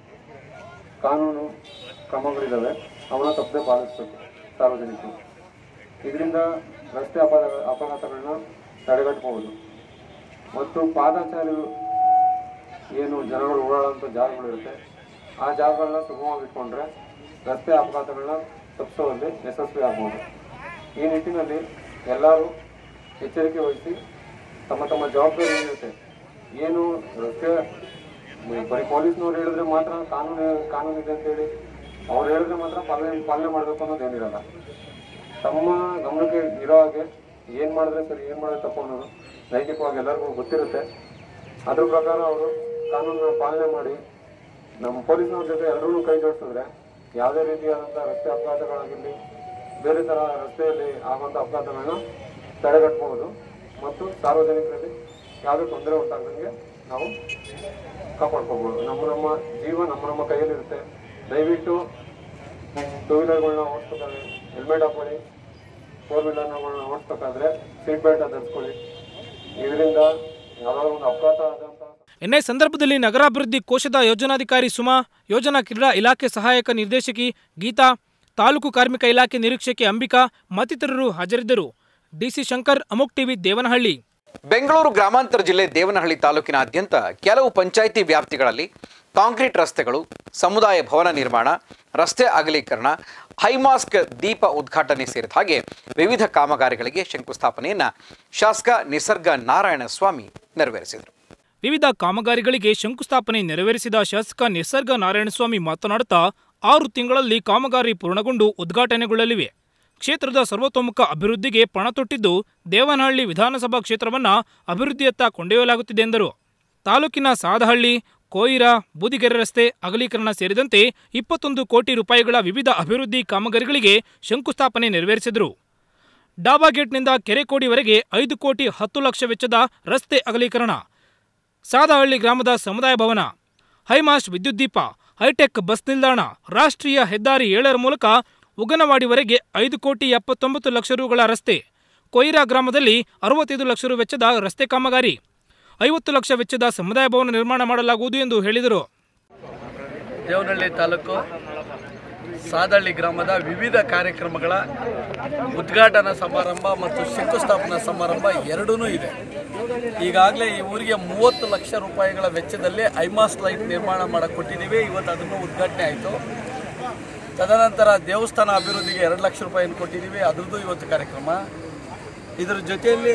ಕಾನೂನು ಕ್ರಮಗಳಿದ್ದಾವೆ ಅವನ್ನ ತಪ್ಪದೆ ಪಾಲಿಸಬೇಕು ಸಾರ್ವಜನಿಕರು ಇದರಿಂದ ರಸ್ತೆ ಅಪಘಾತ ಅಪಘಾತಗಳನ್ನ ತಡೆಗಟ್ಟಬಹುದು ಮತ್ತು ಪಾದಚಾರಿಗಳು ಏನು ಜನಗಳು ಓಡಾಡುವಂಥ ಜಾಗಗಳಿರುತ್ತೆ ಆ ಜಾಗಗಳನ್ನ ಸುಗಮವಾಗಿ ಇಟ್ಕೊಂಡ್ರೆ ರಸ್ತೆ ಅಪಘಾತಗಳನ್ನ ತಪ್ಪಿಸೋದಲ್ಲಿ ಯಶಸ್ವಿ ಆಗ್ಬೋದು ಈ ನಿಟ್ಟಿನಲ್ಲಿ ಎಲ್ಲರೂ ಎಚ್ಚರಿಕೆ ವಹಿಸಿ ತಮ್ಮ ತಮ್ಮ ಜವಾಬ್ದಾರಿ ಏನಿರುತ್ತೆ ಏನು ರಸ್ತೆ ಬರೀ ಪೊಲೀಸ್ನವ್ರು ಹೇಳಿದ್ರೆ ಮಾತ್ರ ಕಾನೂನು ಕಾನೂನು ಇದೆ ಅಂತೇಳಿ ಅವ್ರು ಹೇಳಿದ್ರೆ ಮಾತ್ರ ಪಾಲನೆ ಪಾಲನೆ ಮಾಡಬೇಕು ಅನ್ನೋದು ಏನಿರಲ್ಲ ತಮ್ಮ ಗಮನಕ್ಕೆ ಇರೋ ಹಾಗೆ ಏನು ಮಾಡಿದ್ರೆ ಸರಿ ಏನು ಮಾಡಿದ್ರೆ ತಪ್ಪು ಅನ್ನೋದು ನೈತಿಕವಾಗಿ ಎಲ್ಲರಿಗೂ ಗೊತ್ತಿರುತ್ತೆ ಅದ್ರ ಪ್ರಕಾರ ಅವರು ಕಾನೂನನ್ನ ಪಾಲನೆ ಮಾಡಿ ನಮ್ಮ ಪೊಲೀಸ್ನವ್ರ ಜೊತೆ ಎಲ್ಲರೂ ಕೈ ಜೋಡಿಸಿದ್ರೆ ಯಾವುದೇ ರೀತಿಯಾದಂಥ ರಸ್ತೆ ಅಪಘಾತಗಳಾಗಿರಲಿ ಬೇರೆ ಥರ ರಸ್ತೆಯಲ್ಲಿ ಆಗುವಂಥ ಅಪಘಾತಗಳನ್ನ ತಡೆಗಟ್ಟಬಹುದು ಮತ್ತು ಸಾರ್ವಜನಿಕರಲ್ಲಿ ಯಾವುದೇ ತೊಂದರೆ ಉಂಟಾಗದಂಗೆ ನಾವು ಕಾಪಾಡ್ಕೋಬಹುದು ನಮ್ಮ ನಮ್ಮ ಜೀವ ನಮ್ಮ ನಮ್ಮ ಕೈಯಲ್ಲಿರುತ್ತೆ ದಯವಿಟ್ಟು ಟೂ ವೀಲರ್ಗಳನ್ನ ಓಡಿಸ್ಬೇಕಾದ್ರೆ ಹೆಲ್ಮೆಟ್ ಹಾಕೊಳ್ಳಿ ಫೋರ್ ವೀಲರ್ಗಳನ್ನ ಓಡಿಸ್ಬೇಕಾದ್ರೆ ಸೀಟ್ ಬೆಲ್ಟ್ ಧರಿಸ್ಕೊಳ್ಳಿ ಇದರಿಂದ ಯಾವುದಾದ್ರು ಒಂದು ಅಪಘಾತ ಆದಂಥ ಎನ್ಐ ಸಂದರ್ಭದಲ್ಲಿ ನಗರಾಭಿವೃದ್ಧಿ ಕೋಶದ ಯೋಜನಾಧಿಕಾರಿ ಸುಮಾ ಯೋಜನಾ ಕ್ರೀಡಾ ಇಲಾಖೆ ಸಹಾಯಕ ನಿರ್ದೇಶಕಿ ಗೀತಾ ತಾಲೂಕು ಕಾರ್ಮಿಕ ಇಲಾಖೆ ನಿರೀಕ್ಷಕಿ ಅಂಬಿಕಾ ಮತ್ತಿತರರು ಹಾಜರಿದ್ದರು ಡಿಸಿ ಶಂಕರ್ ಅಮುಕ್ ಟಿವಿ ದೇವನಹಳ್ಳಿ ಬೆಂಗಳೂರು ಗ್ರಾಮಾಂತರ ಜಿಲ್ಲೆ ದೇವನಹಳ್ಳಿ ತಾಲೂಕಿನಾದ್ಯಂತ ಕೆಲವು ಪಂಚಾಯಿತಿ ವ್ಯಾಪ್ತಿಗಳಲ್ಲಿ ಕಾಂಕ್ರೀಟ್ ರಸ್ತೆಗಳು ಸಮುದಾಯ ಭವನ ನಿರ್ಮಾಣ ರಸ್ತೆ ಅಗಲೀಕರಣ ಹೈಮಾಸ್ಕ್ ದೀಪ ಉದ್ಘಾಟನೆ ಸೇರಿದ ಹಾಗೆ ವಿವಿಧ ಕಾಮಗಾರಿಗಳಿಗೆ ಶಂಕುಸ್ಥಾಪನೆಯನ್ನ ಶಾಸಕ ನಿಸರ್ಗ ನಾರಾಯಣ ಸ್ವಾಮಿ ನೆರವೇರಿಸಿದರು ವಿವಿಧ ಕಾಮಗಾರಿಗಳಿಗೆ ಶಂಕುಸ್ಥಾಪನೆ ನೆರವೇರಿಸಿದ ಶಾಸಕ ನಿಸರ್ಗ ನಾರಾಯಣಸ್ವಾಮಿ ಮಾತನಾಡುತ್ತಾ ಆರು ತಿಂಗಳಲ್ಲಿ ಕಾಮಗಾರಿ ಪೂರ್ಣಗೊಂಡು ಉದ್ಘಾಟನೆಗೊಳ್ಳಲಿವೆ ಕ್ಷೇತ್ರದ ಸರ್ವತೋಮುಖ ಅಭಿವೃದ್ಧಿಗೆ ಪಣ ತೊಟ್ಟಿದ್ದು ದೇವನಹಳ್ಳಿ ವಿಧಾನಸಭಾ ಕ್ಷೇತ್ರವನ್ನ ಅಭಿವೃದ್ಧಿಯತ್ತ ಕೊಂಡೊಯ್ಯಲಾಗುತ್ತಿದೆ ಎಂದರು ತಾಲೂಕಿನ ಸಾದಹಳ್ಳಿ ಕೋಯಿರ ಬೂದಿಗೆರೆ ರಸ್ತೆ ಅಗಲೀಕರಣ ಸೇರಿದಂತೆ ಇಪ್ಪತ್ತೊಂದು ಕೋಟಿ ರೂಪಾಯಿಗಳ ವಿವಿಧ ಅಭಿವೃದ್ಧಿ ಕಾಮಗಾರಿಗಳಿಗೆ ಶಂಕುಸ್ಥಾಪನೆ ನೆರವೇರಿಸಿದರು ಡಾಬಾ ಗೇಟ್ನಿಂದ ಕೆರೆಕೋಡಿವರೆಗೆ ಐದು ಕೋಟಿ ಹತ್ತು ಲಕ್ಷ ವೆಚ್ಚದ ರಸ್ತೆ ಅಗಲೀಕರಣ ಸಾದಹಳ್ಳಿ ಗ್ರಾಮದ ಸಮುದಾಯ ಭವನ ಹೈಮಾಸ್ಟ್ ವಿದ್ಯುತ್ ದೀಪ ಹೈಟೆಕ್ ಬಸ್ ನಿಲ್ದಾಣ ರಾಷ್ಟ್ರೀಯ ಹೆದ್ದಾರಿ ಏಳರ ಮೂಲಕ ಉಗನವಾಡಿವರೆಗೆ ಐದು ಕೋಟಿ ಎಪ್ಪತ್ತೊಂಬತ್ತು ಲಕ್ಷ ರುಗಳ ರಸ್ತೆ ಕೊಯ್ರಾ ಗ್ರಾಮದಲ್ಲಿ ಅರವತ್ತೈದು ಲಕ್ಷ ರು ವೆಚ್ಚದ ರಸ್ತೆ ಕಾಮಗಾರಿ ಐವತ್ತು ಲಕ್ಷ ವೆಚ್ಚದ ಸಮುದಾಯ ಭವನ ನಿರ್ಮಾಣ ಮಾಡಲಾಗುವುದು ಎಂದು ಹೇಳಿದರು ದೇವನಹಳ್ಳಿ ತಾಲೂಕು ಸಾದಳ್ಳಿ ಗ್ರಾಮದ ವಿವಿಧ ಕಾರ್ಯಕ್ರಮಗಳ ಉದ್ಘಾಟನಾ ಸಮಾರಂಭ ಮತ್ತು ಶಂಕುಸ್ಥಾಪನಾ ಸಮಾರಂಭ ಎರಡೂ ಇದೆ ಈಗಾಗಲೇ ಈ ಊರಿಗೆ ಮೂವತ್ತು ಲಕ್ಷ ರೂಪಾಯಿಗಳ ವೆಚ್ಚದಲ್ಲಿ ಐಮಾಸ್ ಲೈಟ್ ನಿರ್ಮಾಣ ಮಾಡಕ್ಕೆ ಕೊಟ್ಟಿದ್ದೀವಿ ಇವತ್ತು ಅದನ್ನು ಉದ್ಘಾಟನೆ ಆಯಿತು ತದನಂತರ ದೇವಸ್ಥಾನ ಅಭಿವೃದ್ಧಿಗೆ ಎರಡು ಲಕ್ಷ ರೂಪಾಯಿಯನ್ನು ಕೊಟ್ಟಿದ್ದೀವಿ ಅದರದ್ದು ಇವತ್ತು ಕಾರ್ಯಕ್ರಮ ಇದರ ಜೊತೆಯಲ್ಲಿ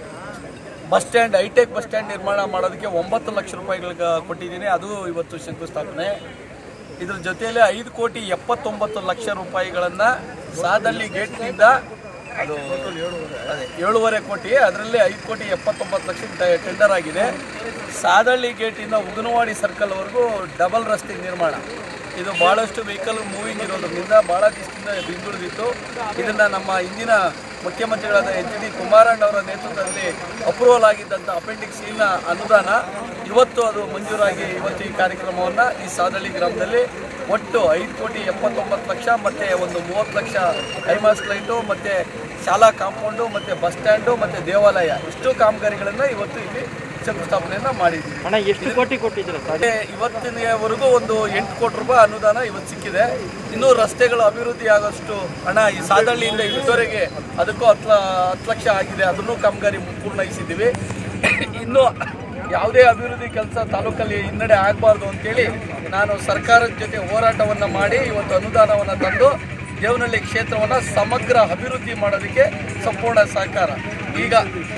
bus stand hitech bus stand ನಿರ್ಮಾಣ ಮಾಡೋದಕ್ಕೆ ಒಂಬತ್ತು ಲಕ್ಷ ರೂಪಾಯಿಗಳಿಗೆ ಕೊಟ್ಟಿದ್ದೀನಿ ಅದು ಇವತ್ತು ಶಂಕುಸ್ಥಾಪನೆ ಇದ್ರ ಜೊತೆಯಲ್ಲಿ ಐದು ಕೋಟಿ ಎಪ್ಪತ್ತೊಂಬತ್ತು ಲಕ್ಷ ರೂಪಾಯಿಗಳನ್ನು ಸಾದಲ್ಲಿ ಗೇಟ್ನಿಂದ ಅದು ಅದೇ ಏಳುವರೆ ಕೋಟಿ ಅದರಲ್ಲಿ ಐದು ಕೋಟಿ ಎಪ್ಪತ್ತೊಂಬತ್ತು ಲಕ್ಷ ಟ- ಟೆಂಡರ್ ಆಗಿದೆ ಸಾದಳ್ಳಿ ಗೇಟಿಂದ ಉಗನವಾಡಿ ಸರ್ಕಲ್ವರೆಗೂ ಡಬಲ್ ರಸ್ತೆ ನಿರ್ಮಾಣ ಇದು ಭಾಳಷ್ಟು ವೆಹಿಕಲ್ ಮೂವಿಂಗ್ ಇರೋದ್ರಿಂದ ಭಾಳ ದಿವಸದಿಂದ ಹಿಂದುಳಿದಿತ್ತು ಇದನ್ನು ನಮ್ಮ ಇಂದಿನ ಮುಖ್ಯಮಂತ್ರಿಗಳಾದ ಎಚ್ ಡಿ ಕುಮಾರಣ್ಣ ಅವರ ನೇತೃತ್ವದಲ್ಲಿ ಅಪ್ರೂವಲ್ ಆಗಿದ್ದಂಥ ಅಪೆಂಡಿಕ್ಸ್ ಇನ ಅನುದಾನ ಇವತ್ತು ಅದು ಮಂಜೂರಾಗಿ ಇವತ್ತು ಈ ಕಾರ್ಯಕ್ರಮವನ್ನು ಈ ಸಾದಳ್ಳಿ ಗ್ರಾಮದಲ್ಲಿ ಒಟ್ಟು ಐದು ಕೋಟಿ ಎಪ್ಪತ್ತೊಂಬತ್ತು ಲಕ್ಷ ಮತ್ತು ಒಂದು ಮೂವತ್ತು ಲಕ್ಷ ಐಮಾಸ್ ಲೈಟು ಮತ್ತು ಶಾಲಾ ಕಾಂಪೌಂಡು ಮತ್ತು ಬಸ್ ಸ್ಟ್ಯಾಂಡು ಮತ್ತು ದೇವಾಲಯ ಇಷ್ಟು ಕಾಮಗಾರಿಗಳನ್ನು ಇವತ್ತು ಇಲ್ಲಿ ಶಂಕುಸ್ಥಾಪನೆಯನ್ನು ಮಾಡಿದ್ದೀವಿ ಹಣ ಎಷ್ಟು ಕೋಟಿ ಕೊಟ್ಟಿದ್ದೀರಾ ಅದೇ ಇವತ್ತಿನವರೆಗೂ ಒಂದು ಎಂಟು ಕೋಟಿ ರೂಪಾಯಿ ಅನುದಾನ ಇವತ್ತು ಸಿಕ್ಕಿದೆ ಇನ್ನೂ ರಸ್ತೆಗಳು ಅಭಿವೃದ್ಧಿ ಆಗೋಷ್ಟು ಹಣ ಈ ಸಾದಳ್ಳಿಯಿಂದ ಇಲ್ಲಿವರೆಗೆ ಅದಕ್ಕೂ ಹತ್ತು ಲ- ಹತ್ತು ಲಕ್ಷ ಆಗಿದೆ ಅದನ್ನು ಕಾಮಗಾರಿ ಪೂರ್ಣಯಿಸಿದ್ದೀವಿ ಇನ್ನು ಯಾವುದೇ ಅಭಿವೃದ್ಧಿ ಕೆಲಸ ತಾಲೂಕಲ್ಲಿ ಹಿನ್ನಡೆ ಆಗಬಾರ್ದು ಅಂತೇಳಿ ನಾನು ಸರ್ಕಾರದ ಜೊತೆ ಹೋರಾಟವನ್ನು ಮಾಡಿ ಇವತ್ತು ಅನುದಾನವನ್ನು ತಂದು ದೇವನಹಳ್ಳಿ ಕ್ಷೇತ್ರವನ್ನು ಸಮಗ್ರ ಅಭಿವೃದ್ಧಿ ಮಾಡೋದಕ್ಕೆ ಸಂಪೂರ್ಣ ಸಹಕಾರ ಈಗ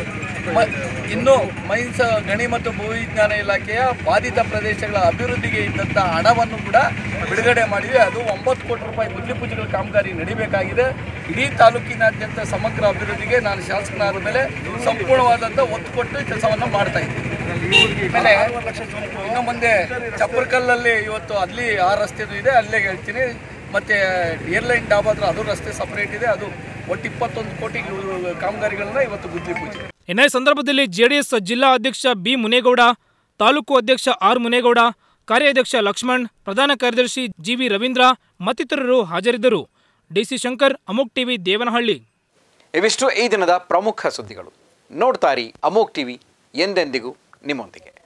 ಮ ಇನ್ನು ಮೈನ್ಸ್ ಗಣಿ ಮತ್ತು ಭೂವಿಜ್ಞಾನ ಇಲಾಖೆಯ ಬಾಧಿತ ಪ್ರದೇಶಗಳ ಅಭಿವೃದ್ಧಿಗೆ ಇದ್ದಂಥ ಹಣವನ್ನು ಕೂಡ ಬಿಡುಗಡೆ ಮಾಡಿದೆ ಅದು ಒಂಬತ್ತು ಕೋಟಿ ರೂಪಾಯಿ ಗುದ್ಲಿ ಪೂಜೆಗಳ ಕಾಮಗಾರಿ ನಡಿಬೇಕಾಗಿದೆ ಇಡೀ ತಾಲೂಕಿನಾದ್ಯಂತ ಸಮಗ್ರ ಅಭಿವೃದ್ಧಿಗೆ ನಾನು ಶಾಸಕನಾದ ಮೇಲೆ ಸಂಪೂರ್ಣವಾದಂಥ ಒತ್ತು ಕೊಟ್ಟು ಕೆಲಸವನ್ನು ಮಾಡ್ತಾ ಇದ್ದೀನಿ ಆಮೇಲೆ ಇನ್ನು ಮುಂದೆ ಚಪ್ಪರ್ಕಲ್ಲಲ್ಲಿ ಇವತ್ತು ಅಲ್ಲಿ ಆ ರಸ್ತೆದು ಇದೆ ಅಲ್ಲೇ ಹೇಳ್ತೀನಿ ಮತ್ತು ಏರ್ಲೈನ್ ಡಾಬಾ ಹತ್ರ ಅದು ರಸ್ತೆ ಸಪರೇಟ್ ಇದೆ ಅದು ಒಟ್ಟು ಇಪ್ಪತ್ತೊಂದು ಕೋಟಿ ಕಾಮಗಾರಿಗಳನ್ನ ಇವತ್ತು ಗುದ್ಲಿ ಪೂಜೆ ಇನ್ನು ಈ ಸಂದರ್ಭದಲ್ಲಿ ಜೆಡಿಎಸ್ ಜಿಲ್ಲಾ ಅಧ್ಯಕ್ಷ ಬಿ ಮುನೇಗೌಡ ತಾಲೂಕು ಅಧ್ಯಕ್ಷ ಆರ್ ಮುನೇಗೌಡ ಕಾರ್ಯಾಧ್ಯಕ್ಷ ಲಕ್ಷ್ಮಣ್ ಪ್ರಧಾನ ಕಾರ್ಯದರ್ಶಿ ಜಿವಿ ರವೀಂದ್ರ ಮತ್ತಿತರರು ಹಾಜರಿದ್ದರು ಡಿಸಿ ಶಂಕರ್ ಅಮುಕ್ ಟಿವಿ ದೇವನಹಳ್ಳಿ ಇವಿಷ್ಟು ಈ ದಿನದ ಪ್ರಮುಖ ಸುದ್ದಿಗಳು ನೋಡ್ತಾರಿ ಅಮೋಕ್ ಟಿವಿ ಎಂದೆಂದಿಗೂ ನಿಮ್ಮೊಂದಿಗೆ